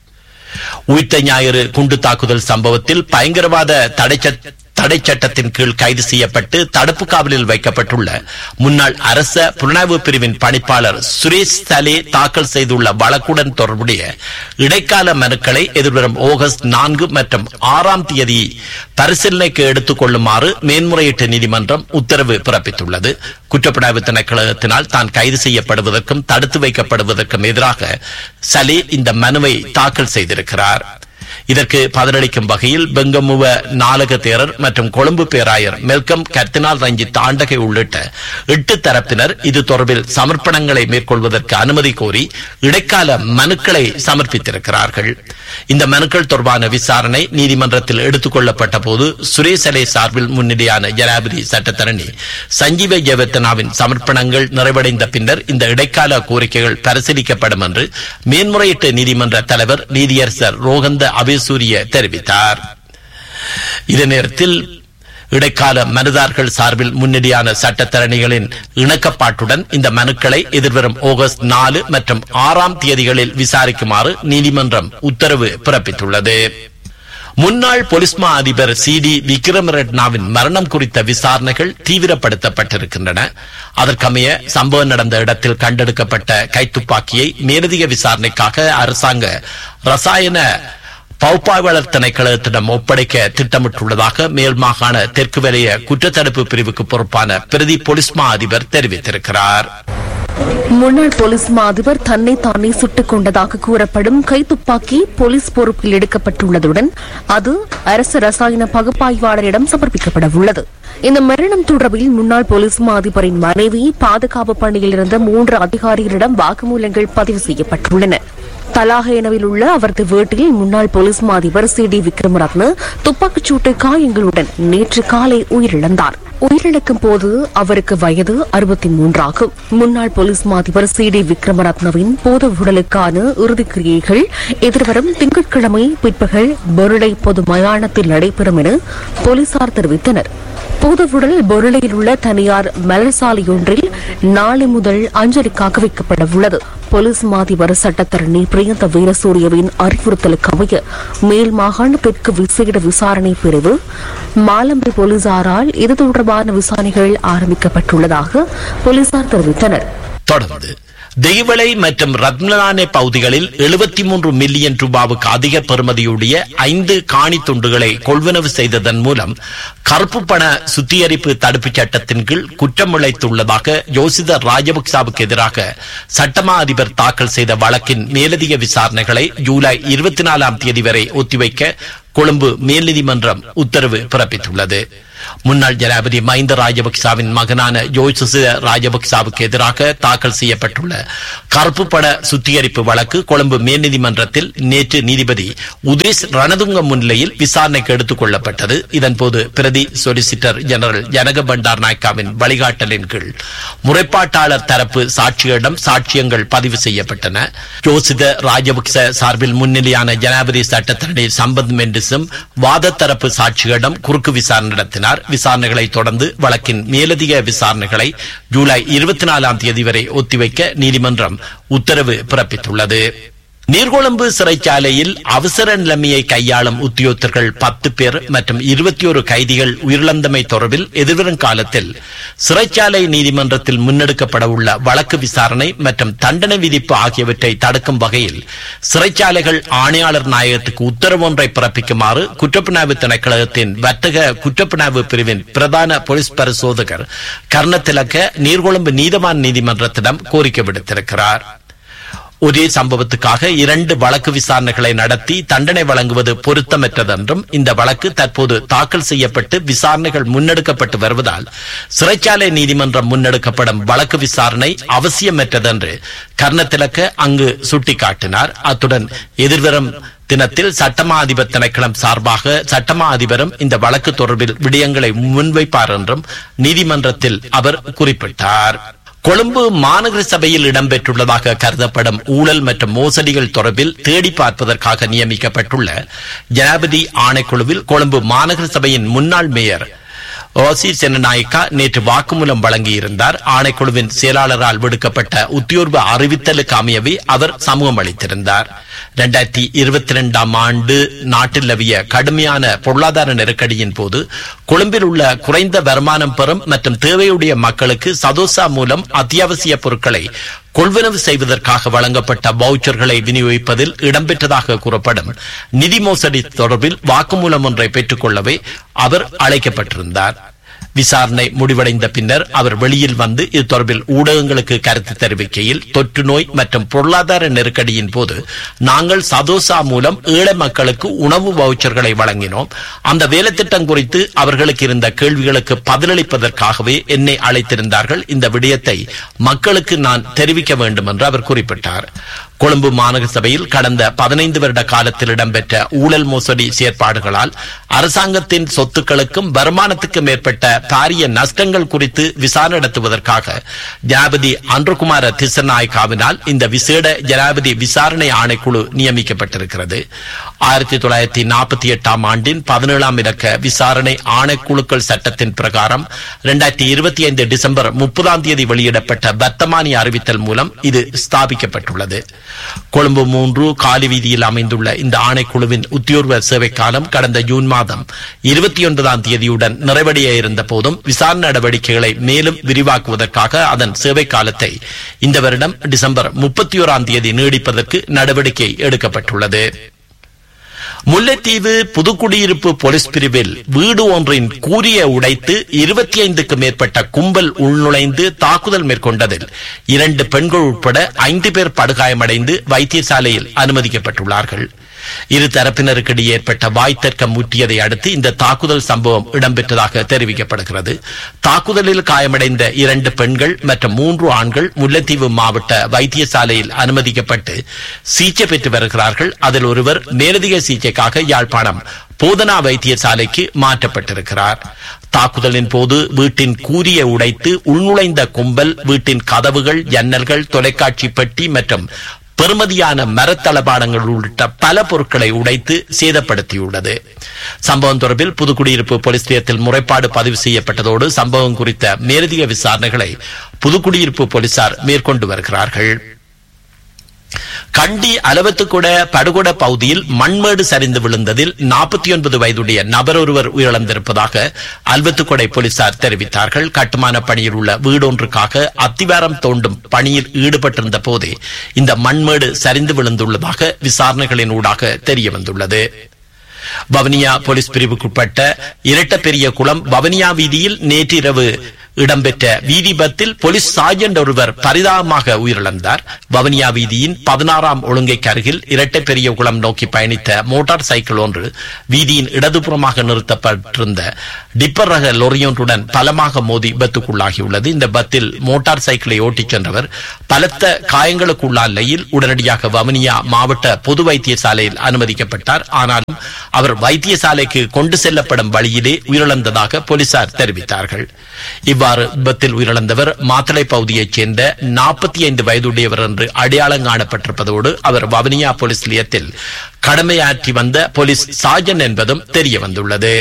உயிர்த்த ஞாயிறு குண்டு தாக்குதல் சம்பவத்தில் பயங்கரவாத தடை தடை சட்டத்தின் கீழ் கைது செய்யப்பட்டு தடுப்பு காவலில் வைக்கப்பட்டுள்ள முன்னாள் அரச புலனாய்வு பிரிவின் பணிப்பாளர் சுரேஷ் சலே தாக்கல் செய்துள்ள வழக்குடன் தொடர்புடைய இடைக்கால மனுக்களை எதிர்வரும் ஆகஸ்ட் நான்கு மற்றும் ஆறாம் தேதி பரிசீலனைக்கு எடுத்துக் கொள்ளுமாறு மேன்முறையீட்டு நீதிமன்றம் உத்தரவு பிறப்பித்துள்ளது குற்றப்புலனாய்வு திணைக்களத்தினால் தான் கைது செய்யப்படுவதற்கும் தடுத்து வைக்கப்படுவதற்கும் எதிராக சலே இந்த மனுவை தாக்கல் செய்திருக்கிறார் இதற்கு பதிலளிக்கும் வகையில் பெங்கமுவ நாலக தேரர் மற்றும் கொழும்பு பேராயர் மெல்கம் கர்த்தினால் ரஞ்சித் ஆண்டகை உள்ளிட்ட எட்டு தரப்பினர் இது தொடர்பில் சமர்ப்பணங்களை மேற்கொள்வதற்கு அனுமதி கோரி இடைக்கால மனுக்களை சமர்ப்பித்திருக்கிறார்கள் இந்த மனுக்கள் தொடர்பான விசாரணை நீதிமன்றத்தில் எடுத்துக் கொள்ளப்பட்ட போது சுரேசலை சார்பில் முன்னிலையான ஜனாதிபதி சட்டத்தரணி சஞ்சீவ ஜெயவர்த்தனாவின் சமர்ப்பணங்கள் நிறைவடைந்த பின்னர் இந்த இடைக்கால கோரிக்கைகள் பரிசீலிக்கப்படும் என்று மேன்முறையீட்டு நீதிமன்ற தலைவர் நீதியரசர் ரோகந்த அபேசூரிய தெரிவித்தார் இதே நேரத்தில் இடைக்கால மனுதார்கள் சார்பில் முன்னணியான சட்டத்தரணிகளின் இணக்கப்பாட்டுடன் இந்த மனுக்களை எதிர்வரும் ஆகஸ்ட் நாலு மற்றும் ஆறாம் தேதிகளில் விசாரிக்குமாறு நீதிமன்றம் உத்தரவு பிறப்பித்துள்ளது முன்னாள் போலீஸ் மா அதிபர் சி டி விக்ரமரட்னாவின் மரணம் குறித்த விசாரணைகள் தீவிரப்படுத்தப்பட்டிருக்கின்றன அதற்கமைய சம்பவம் நடந்த இடத்தில் கண்டெடுக்கப்பட்ட கைத்துப்பாக்கியை மேலதிக விசாரணைக்காக அரசாங்க ரசாயன பௌப்பாய்வாளர் திணைக்களத்திடம் ஒப்படைக்க திட்டமிட்டுள்ளதாக மேல் மாகாண தெற்கு வலய குற்றத்தடுப்பு பிரிவுக்கு பொறுப்பான பிரதி போலீஸ் மா அதிபர் தெரிவித்திருக்கிறார் முன்னாள் போலீஸ் மா அதிபர் தன்னை தானே சுட்டுக் கொண்டதாக கூறப்படும் கைத்துப்பாக்கி போலீஸ் பொறுப்பில் எடுக்கப்பட்டுள்ளதுடன் அது அரசு ரசாயன பகுப்பாய்வாளரிடம் சமர்ப்பிக்கப்பட உள்ளது இந்த மரணம் தொடர்பில் முன்னாள் போலீஸ் மா அதிபரின் மனைவி பாதுகாப்பு பணியில் இருந்த மூன்று அதிகாரிகளிடம் வாக்குமூலங்கள் பதிவு செய்யப்பட்டுள்ளன தலாகேனவில் உள்ள அவரது வீட்டில் முன்னாள் போலீஸ் மா அதிபர் சி டி விக்ரமரத்ன துப்பாக்கிச்சூட்டு காயங்களுடன் நேற்று காலை உயிரிழந்தார் உயிரிழக்கும் போது அவருக்கு வயது அறுபத்தி மூன்றாகும் முன்னாள் போலீஸ் மா அதிபர் சி டி விக்ரமரத்னவின் போத உடலுக்கான இறுதிக்கிரியைகள் எதிர்வரும் திங்கட்கிழமை பிற்பகல் பொருளை பொது மயானத்தில் நடைபெறும் என போலீசார் தெரிவித்தனர் பூதவுடல் பொருளையில் உள்ள தனியார் மலர்சாலையொன்றில் நாளை முதல் அஞ்சலிக்காக வைக்கப்பட உள்ளது போலீஸ் மாதிபர் சட்டத்தரணி பிரியந்த வீரசூரியவின் அறிவுறுத்தலுக்கு அமைய மேல் மாகாண தெற்கு விசேட விசாரணை பிரிவு மாலம்பி போலீசாரால் இது தொடர்பான விசாரணைகள் ஆரம்பிக்கப்பட்டுள்ளதாக போலீசார் தெரிவித்தனர் தொடர்ந்து தெய்வளை மற்றும் ரத்னலானே பகுதிகளில் எழுபத்தி மூன்று மில்லியன் ரூபாவுக்கு அதிக பெறுமதியுடைய ஐந்து காணி துண்டுகளை கொள்வனவு செய்ததன் மூலம் கருப்பு பண சுத்திகரிப்பு தடுப்புச் சட்டத்தின் கீழ் குற்றம் இழைத்துள்ளதாக யோசித ராஜபக்சாவுக்கு எதிராக சட்டமா அதிபர் தாக்கல் செய்த வழக்கின் மேலதிக விசாரணைகளை ஜூலை இருபத்தி நாலாம் தேதி வரை ஒத்திவைக்க கொழும்பு மேல்நீதிமன்றம் உத்தரவு பிறப்பித்துள்ளது முன்னாள் ஜனாதிபதி மஹிந்த ராஜபக்சாவின் மகனான யோசிச ராஜபக்சாவுக்கு எதிராக தாக்கல் செய்யப்பட்டுள்ள கருப்பு பட சுத்திகரிப்பு வழக்கு கொழும்பு மேல்நீதிமன்றத்தில் நேற்று நீதிபதி உதேஷ் ரணதுங்கம் முன்னிலையில் விசாரணைக்கு எடுத்துக் கொள்ளப்பட்டது இதன்போது பிரதி சொலிசிட்டர் ஜெனரல் ஜனக பண்டார் நாயக்காவின் வழிகாட்டலின் கீழ் முறைப்பாட்டாளர் தரப்பு சாட்சிகளிடம் சாட்சியங்கள் பதிவு செய்யப்பட்டன யோசித ராஜபக்ச சார்பில் முன்னிலையான ஜனாதிபதி சட்டத்தரணி சம்பத் மெண்டிஸும் வாத தரப்பு சாட்சிகளிடம் குறுக்கு விசாரணை நடத்தினார் விசாரணைகளை தொடர்ந்து வழக்கின் மேலதிக விசாரணைகளை ஜூலை இருபத்தி நாலாம் தேதி வரை ஒத்திவைக்க நீதிமன்றம் உத்தரவு பிறப்பித்துள்ளது நீர்கொழும்பு சிறைச்சாலையில் அவசர நிலைமையை கையாளும் உத்தியோகத்தர்கள் பத்து பேர் மற்றும் இருபத்தி ஒரு கைதிகள் உயிரிழந்தமை தொடர்பில் எதிர்வரும் காலத்தில் சிறைச்சாலை நீதிமன்றத்தில் முன்னெடுக்கப்பட உள்ள வழக்கு விசாரணை மற்றும் தண்டனை விதிப்பு ஆகியவற்றை தடுக்கும் வகையில் சிறைச்சாலைகள் ஆணையாளர் நாயகத்துக்கு உத்தரவு ஒன்றை பிறப்பிக்குமாறு குற்றப்புணர்வு திணைக்களத்தின் வர்த்தக குற்றப்புணர்வு பிரிவின் பிரதான போலீஸ் பரிசோதகர் கர்ணத்திலக்க நீர்கொழும்பு நீதவான் நீதிமன்றத்திடம் கோரிக்கை விடுத்திருக்கிறார் ஒரே சம்பவத்துக்காக இரண்டு வழக்கு விசாரணைகளை நடத்தி தண்டனை வழங்குவது பொருத்தமற்றதென்றும் இந்த வழக்கு தற்போது தாக்கல் செய்யப்பட்டு விசாரணைகள் முன்னெடுக்கப்பட்டு வருவதால் சிறைச்சாலை நீதிமன்றம் முன்னெடுக்கப்படும் வழக்கு விசாரணை அவசியமற்றதென்று கர்ணத்திலக்க அங்கு சுட்டிக்காட்டினார் அத்துடன் எதிர்வரும் தினத்தில் சட்டமா அதிபர் திணைக்களம் சார்பாக சட்டமா அதிபரும் இந்த வழக்கு தொடர்பில் விடயங்களை முன்வைப்பார் என்றும் நீதிமன்றத்தில் அவர் குறிப்பிட்டார் கொழும்பு மாநகர சபையில் இடம்பெற்றுள்ளதாக கருதப்படும் ஊழல் மற்றும் மோசடிகள் தொடர்பில் தேடி பார்ப்பதற்காக நியமிக்கப்பட்டுள்ள ஜனாபதி ஆணைக்குழுவில் கொழும்பு மாநகர சபையின் முன்னாள் மேயர் ஓசி சென்னநாயக்கா நேற்று வாக்குமூலம் வழங்கியிருந்தார் ஆணைக்குழுவின் செயலாளரால் விடுக்கப்பட்ட உத்தியோர்வ அறிவித்தலுக்கு அமையவே அவர் சமூகம் அளித்திருந்தார் இரண்டாயிரத்தி இருபத்தி இரண்டாம் ஆண்டு நாட்டில் நிலவிய கடுமையான பொருளாதார நெருக்கடியின் போது கொழும்பில் உள்ள குறைந்த வருமானம் பெறும் மற்றும் தேவையுடைய மக்களுக்கு சதோசா மூலம் அத்தியாவசிய பொருட்களை கொள்வனவு செய்வதற்காக வழங்கப்பட்ட வவுச்சர்களை விநியோகிப்பதில் இடம்பெற்றதாக கூறப்படும் நிதி மோசடி தொடர்பில் வாக்குமூலம் ஒன்றை பெற்றுக் கொள்ளவே அவர் அழைக்கப்பட்டிருந்தார் விசாரணை முடிவடைந்த பின்னர் அவர் வெளியில் வந்து இது தொடர்பில் ஊடகங்களுக்கு கருத்து தெரிவிக்கையில் தொற்று நோய் மற்றும் பொருளாதார நெருக்கடியின் போது நாங்கள் சதோசா மூலம் ஏழை மக்களுக்கு உணவு வவுச்சர்களை வழங்கினோம் அந்த வேலைத்திட்டம் குறித்து அவர்களுக்கு இருந்த கேள்விகளுக்கு பதிலளிப்பதற்காகவே என்னை அழைத்திருந்தார்கள் இந்த விடயத்தை மக்களுக்கு நான் தெரிவிக்க வேண்டும் என்று அவர் குறிப்பிட்டார் கொழும்பு மாநகர சபையில் கடந்த பதினைந்து வருட காலத்தில் இடம்பெற்ற ஊழல் மோசடி செயற்பாடுகளால் அரசாங்கத்தின் சொத்துக்களுக்கும் வருமானத்துக்கும் ஏற்பட்ட பாரிய நஷ்டங்கள் குறித்து விசாரணை நடத்துவதற்காக ஜனாபதி அன்றுகுமார திசநாயக்காவினால் இந்த விசேட ஜனாபதி விசாரணை ஆணைக்குழு நியமிக்கப்பட்டிருக்கிறது ஆயிரத்தி தொள்ளாயிரத்தி நாற்பத்தி எட்டாம் ஆண்டின் பதினேழாம் இலக்க விசாரணை ஆணைக்குழுக்கள் சட்டத்தின் பிரகாரம் இரண்டாயிரத்தி இருபத்தி ஐந்து டிசம்பர் முப்பதாம் தேதி வெளியிடப்பட்ட வர்த்தமானி அறிவித்தல் மூலம் இது ஸ்தாபிக்கப்பட்டுள்ளது கொழும்பு மூன்று காலி வீதியில் அமைந்துள்ள இந்த ஆணைக்குழுவின் உத்தியோர்வ சேவை காலம் கடந்த ஜூன் மாதம் இருபத்தி ஒன்பதாம் தேதியுடன் நிறைவடைய இருந்த போதும் விசாரணை நடவடிக்கைகளை மேலும் விரிவாக்குவதற்காக அதன் சேவை காலத்தை இந்த வருடம் டிசம்பர் முப்பத்தி ஓராம் தேதி நீடிப்பதற்கு நடவடிக்கை எடுக்கப்பட்டுள்ளது முல்லைத்தீவு புதுக்குடியிருப்பு போலீஸ் பிரிவில் வீடு ஒன்றின் கூரிய உடைத்து இருபத்தி ஐந்துக்கு மேற்பட்ட கும்பல் உள்நுழைந்து தாக்குதல் மேற்கொண்டதில் இரண்டு பெண்கள் உட்பட ஐந்து பேர் படுகாயமடைந்து வைத்தியசாலையில் அனுமதிக்கப்பட்டுள்ளார்கள் இரு தரப்பினருக்கிடையே ஏற்பட்ட வாய்த்தர்க்கம் முற்றியதை அடுத்து இந்த தாக்குதல் சம்பவம் இடம்பெற்றதாக தெரிவிக்கப்படுகிறது தாக்குதலில் காயமடைந்த இரண்டு பெண்கள் மற்றும் மூன்று ஆண்கள் முல்லைத்தீவு மாவட்ட வைத்தியசாலையில் அனுமதிக்கப்பட்டு சிகிச்சை பெற்று வருகிறார்கள் அதில் ஒருவர் மேலதிக சிகிச்சைக்காக யாழ்ப்பாணம் போதனா வைத்தியசாலைக்கு மாற்றப்பட்டிருக்கிறார் தாக்குதலின் போது வீட்டின் கூரிய உடைத்து உள்நுழைந்த கும்பல் வீட்டின் கதவுகள் ஜன்னல்கள் தொலைக்காட்சி பெட்டி மற்றும் பெறுமதியான மரத்தளபாடங்கள் உள்ளிட்ட பல பொருட்களை உடைத்து சேதப்படுத்தியுள்ளது சம்பவம் தொடர்பில் புதுக்குடியிருப்பு போலீஸ் நிலையத்தில் முறைப்பாடு பதிவு செய்யப்பட்டதோடு சம்பவம் குறித்த மேலதிக விசாரணைகளை புதுக்குடியிருப்பு போலீசார் மேற்கொண்டு வருகிறார்கள் கண்டி அலவத்துக்குட படுகொட பகுதியில் மண்மேடு சரிந்து விழுந்ததில் நாற்பத்தி ஒன்பது வயதுடைய நபர் ஒருவர் உயிரிழந்திருப்பதாக அல்வத்துக்கொடை போலீசார் தெரிவித்தார்கள் கட்டுமான பணியில் உள்ள வீடொன்றுக்காக அத்திவாரம் தோண்டும் பணியில் ஈடுபட்டிருந்த போதே இந்த மண்மேடு சரிந்து விழுந்துள்ளதாக விசாரணைகளின் ஊடாக தெரிய வந்துள்ளது வவனியா போலீஸ் பிரிவுக்குட்பட்ட இரட்ட பெரிய குளம் வவனியா வீதியில் நேற்றிரவு இடம்பெற்ற வீதி பத்தில் போலீஸ் சார்ஜென்ட் ஒருவர் பரிதாபமாக உயிரிழந்தார் வவனியா வீதியின் பதினாறாம் ஒழுங்கைக்கு அருகில் இரட்டை பெரிய குளம் நோக்கி பயணித்த மோட்டார் சைக்கிள் ஒன்று வீதியின் இடதுபுறமாக நிறுத்தப்பட்டிருந்த டிப்பர் ரக லொரியொன்றுடன் பலமாக மோதி விபத்துக்குள்ளாகியுள்ளது இந்த பத்தில் மோட்டார் சைக்கிளை ஓட்டிச் சென்றவர் பலத்த காயங்களுக்குள்ளான நிலையில் உடனடியாக வவனியா மாவட்ட பொது வைத்தியசாலையில் அனுமதிக்கப்பட்டார் ஆனாலும் அவர் வைத்தியசாலைக்கு கொண்டு செல்லப்படும் வழியிலே உயிரிழந்ததாக போலீசார் தெரிவித்தார்கள் இவ்வாறு விபத்தில் உயிரிழந்தவர் மாத்தளை பகுதியைச் சேர்ந்த நாற்பத்தி ஐந்து வயதுடையவர் என்று அடையாளம் காணப்பட்டிருப்பதோடு அவர் வவனியா போலீஸ் நிலையத்தில் கடமையாற்றி வந்த போலீஸ் சார்ஜன் என்பதும் தெரிய வந்துள்ளது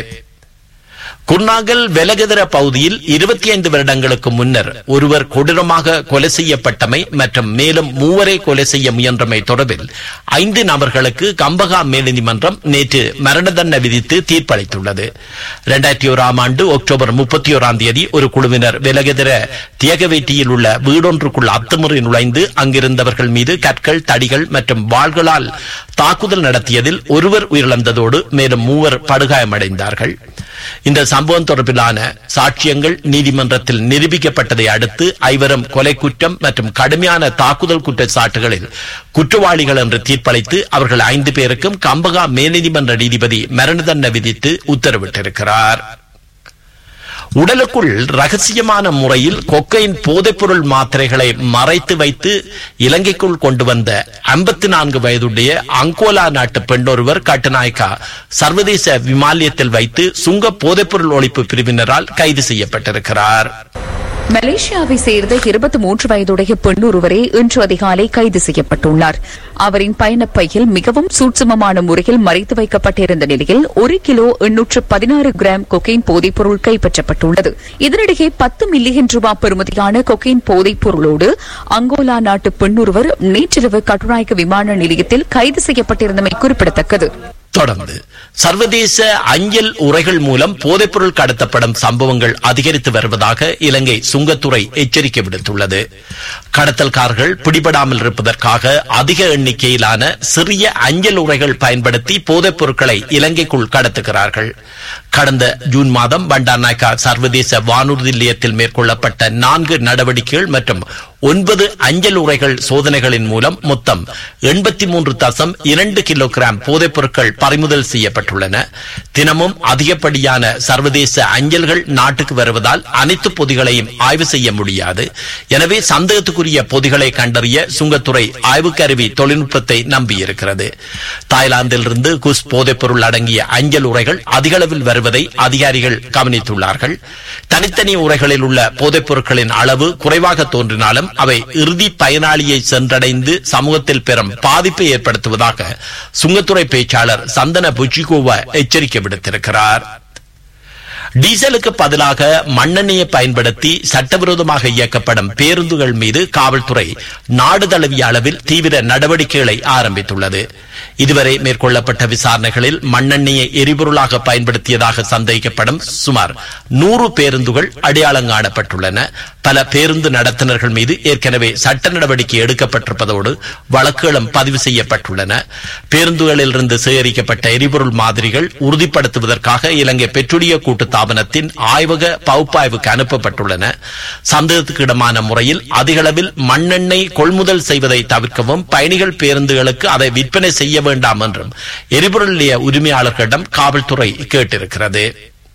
குர்நாகல் வெலகதிர பகுதியில் இருபத்தி ஐந்து வருடங்களுக்கு முன்னர் ஒருவர் கொடூரமாக கொலை செய்யப்பட்டமை மற்றும் மேலும் மூவரை கொலை செய்ய முயன்றமை தொடர்பில் ஐந்து நபர்களுக்கு கம்பகா மேல்நீதிமன்றம் நேற்று மரண தண்டனை விதித்து தீர்ப்பளித்துள்ளது இரண்டாயிரத்தி ஓராம் ஆண்டு அக்டோபர் முப்பத்தி ஓராம் தேதி ஒரு குழுவினர் வெலகதிர தியகவேட்டியில் உள்ள வீடொன்றுக்குள் அத்துமுறை நுழைந்து அங்கிருந்தவர்கள் மீது கற்கள் தடிகள் மற்றும் வாள்களால் தாக்குதல் நடத்தியதில் ஒருவர் உயிரிழந்ததோடு மேலும் மூவர் படுகாயமடைந்தார்கள் இந்த சம்பவம் தொடர்பிலான சாட்சியங்கள் நீதிமன்றத்தில் நிரூபிக்கப்பட்டதை அடுத்து ஐவரும் கொலை குற்றம் மற்றும் கடுமையான தாக்குதல் குற்றச்சாட்டுகளில் குற்றவாளிகள் என்று தீர்ப்பளித்து அவர்கள் ஐந்து பேருக்கும் கம்பகா மேல்நீதிமன்ற நீதிபதி மரண தண்டனை விதித்து உத்தரவிட்டிருக்கிறார் உடலுக்குள் ரகசியமான முறையில் கொக்கையின் போதைப்பொருள் மாத்திரைகளை மறைத்து வைத்து இலங்கைக்குள் கொண்டு வந்த ஐம்பத்தி நான்கு வயதுடைய அங்கோலா நாட்டு பெண்ணொருவர் கட்டுநாயக்கா சர்வதேச விமானியத்தில் வைத்து சுங்க போதைப்பொருள் ஒழிப்பு பிரிவினரால் கைது செய்யப்பட்டிருக்கிறார் மலேசியாவை சேர்ந்த இருபத்தி மூன்று வயதுடைய பெண் ஒருவரே இன்று அதிகாலை கைது செய்யப்பட்டுள்ளார் அவரின் பயணப்பையில் மிகவும் சூட்சமமான முறையில் மறைத்து வைக்கப்பட்டிருந்த நிலையில் ஒரு கிலோ எண்ணூற்று பதினாறு கிராம் கொக்கைன் போதைப்பொருள் கைப்பற்றப்பட்டுள்ளது இதனிடையே பத்து மில்லியன் ரூபாய் பெறுமதியான கொக்கைன் போதைப் பொருளோடு அங்கோலா நாட்டு பெண் ஒருவர் நேற்றிரவு கட்டுநாயக்க விமான நிலையத்தில் கைது செய்யப்பட்டிருந்தமை குறிப்பிடத்தக்கது தொடர்ந்து சர்வதேச அஞ்சல் உரைகள் மூலம் போதைப்பொருள் கடத்தப்படும் சம்பவங்கள் அதிகரித்து வருவதாக இலங்கை சுங்கத்துறை எச்சரிக்கை விடுத்துள்ளது கடத்தல்காரர்கள் பிடிபடாமல் இருப்பதற்காக அதிக எண்ணிக்கையிலான சிறிய அஞ்சல் உரைகள் பயன்படுத்தி போதைப் பொருட்களை இலங்கைக்குள் கடத்துகிறார்கள் கடந்த ஜூன் மாதம் பண்டார்நாயக்கா சர்வதேச வானூர்தி நிலையத்தில் மேற்கொள்ளப்பட்ட நான்கு நடவடிக்கைகள் மற்றும் ஒன்பது அஞ்சல் உரைகள் சோதனைகளின் மூலம் மொத்தம் எண்பத்தி மூன்று தசம் இரண்டு கிலோகிராம் போதைப் பொருட்கள் பறிமுதல் செய்யப்பட்டுள்ளன தினமும் அதிகப்படியான சர்வதேச அஞ்சல்கள் நாட்டுக்கு வருவதால் அனைத்து பொதிகளையும் ஆய்வு செய்ய முடியாது எனவே சந்தேகத்துக்குரிய பொதிகளை கண்டறிய சுங்கத்துறை ஆய்வு கருவி தொழில்நுட்பத்தை நம்பியிருக்கிறது தாய்லாந்திலிருந்து குஸ் போதைப் பொருள் அடங்கிய அஞ்சல் உரைகள் அதிக அளவில் வருவதை அதிகாரிகள் கவனித்துள்ளார்கள் தனித்தனி உரைகளில் உள்ள போதைப் பொருட்களின் அளவு குறைவாக தோன்றினாலும் அவை இறுதி பயனாளியை சென்றடைந்து சமூகத்தில் பெறும் பாதிப்பை ஏற்படுத்துவதாக சுங்கத்துறை பேச்சாளர் சந்தன புச்சிகோவா எச்சரிக்கை விடுத்திருக்கிறார் டீசலுக்கு பதிலாக மண்ணெண்ணெயை பயன்படுத்தி சட்டவிரோதமாக இயக்கப்படும் பேருந்துகள் மீது காவல்துறை நாடு தழுவிய அளவில் தீவிர நடவடிக்கைகளை ஆரம்பித்துள்ளது இதுவரை மேற்கொள்ளப்பட்ட விசாரணைகளில் மண்ணெண்ணெயை எரிபொருளாக பயன்படுத்தியதாக சந்தேகிக்கப்படும் சுமார் நூறு பேருந்துகள் அடையாளம் காணப்பட்டுள்ளன பல பேருந்து நடத்துனர்கள் மீது ஏற்கனவே சட்ட நடவடிக்கை எடுக்கப்பட்டிருப்பதோடு வழக்குகளும் பதிவு செய்யப்பட்டுள்ளன பேருந்துகளில் இருந்து சேகரிக்கப்பட்ட எரிபொருள் மாதிரிகள் உறுதிப்படுத்துவதற்காக இலங்கை பெட்ரோலிய கூட்டு தாபனத்தின் ஆய்வக பகுப்பாய்வுக்கு அனுப்பப்பட்டுள்ளன சந்தேகத்துக்கு இடமான முறையில் அதிக அளவில் மண்ணெண்ணெய் கொள்முதல் செய்வதை தவிர்க்கவும் பயணிகள் பேருந்துகளுக்கு அதை விற்பனை செய்ய வேண்டாம் என்றும் எரிபொருள் நிலைய உரிமையாளர்களிடம் காவல்துறை கேட்டிருக்கிறது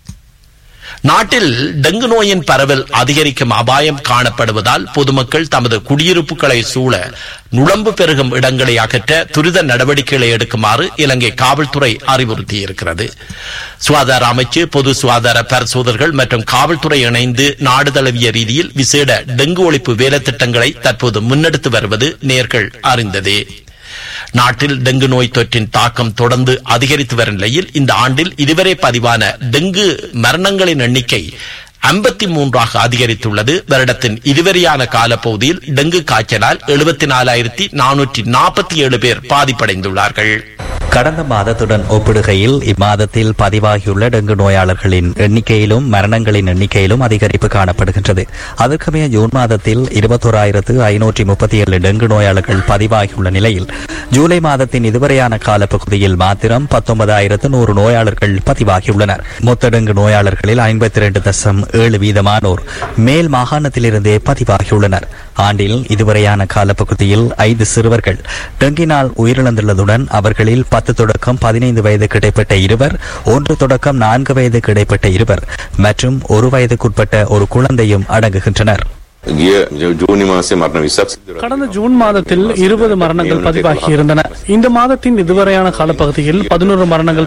நாட்டில் டெங்கு நோயின் பரவல் அதிகரிக்கும் அபாயம் காணப்படுவதால் பொதுமக்கள் தமது குடியிருப்புகளை சூழ நுழம்பு பெருகும் இடங்களை அகற்ற துரித நடவடிக்கைகளை எடுக்குமாறு இலங்கை காவல்துறை அறிவுறுத்தியிருக்கிறது சுகாதார அமைச்சு பொது சுகாதார பரிசோதகர்கள் மற்றும் காவல்துறை இணைந்து நாடு தழுவிய ரீதியில் விசேட டெங்கு ஒழிப்பு வேலைத்திட்டங்களை தற்போது முன்னெடுத்து வருவது நேர்கள் அறிந்ததே நாட்டில் டெங்கு நோய் தொற்றின் தாக்கம் தொடர்ந்து அதிகரித்து வரும் நிலையில் இந்த ஆண்டில் இதுவரை பதிவான டெங்கு மரணங்களின் எண்ணிக்கை ஐம்பத்தி மூன்றாக அதிகரித்துள்ளது வருடத்தின் இதுவரையான காலப்பகுதியில் டெங்கு காய்ச்சலால் எழுபத்தி நாலாயிரத்தி நானூற்றி நாற்பத்தி ஏழு பேர் பாதிப்படைந்துள்ளார்கள் கடந்த மாதத்துடன் ஒப்பிடுகையில் இம்மாதத்தில் பதிவாகியுள்ள டெங்கு நோயாளர்களின் எண்ணிக்கையிலும் மரணங்களின் எண்ணிக்கையிலும் அதிகரிப்பு காணப்படுகின்றது அதற்கமைய ஜூன் மாதத்தில் இருபத்தோராயிரத்து ஐநூற்றி முப்பத்தி ஏழு டெங்கு நோயாளர்கள் பதிவாகியுள்ள நிலையில் ஜூலை மாதத்தின் இதுவரையான காலப்பகுதியில் மாத்திரம் பத்தொன்பதாயிரத்து நூறு நோயாளர்கள் பதிவாகியுள்ளனர் மொத்த டெங்கு நோயாளர்களில் ஐம்பத்தி இரண்டு தசம் ஏழு வீதமானோர் மேல் மாகாணத்திலிருந்தே பதிவாகியுள்ளனர் ஆண்டில் இதுவரையான காலப்பகுதியில் ஐந்து சிறுவர்கள் டெங்கினால் உயிரிழந்துள்ளதுடன் அவர்களில் பத்து தொடக்கம் பதினைந்து வயதுக்கு இடைப்பட்ட இருவர் ஒன்று தொடக்கம் நான்கு வயதுக்கு இடைப்பட்ட இருவர் மற்றும் ஒரு வயதுக்குட்பட்ட ஒரு குழந்தையும் அடங்குகின்றனர் ගිය ජූනි මාසේ මරණ විසක් සිදුර கடந்த ஜூன் மாதத்தில் இருபது மரணங்கள் பதிவாகி இருந்தன இந்த மாதத்தின் இதுவரையான காலப்பகுதியில் பதினோரு மரணங்கள்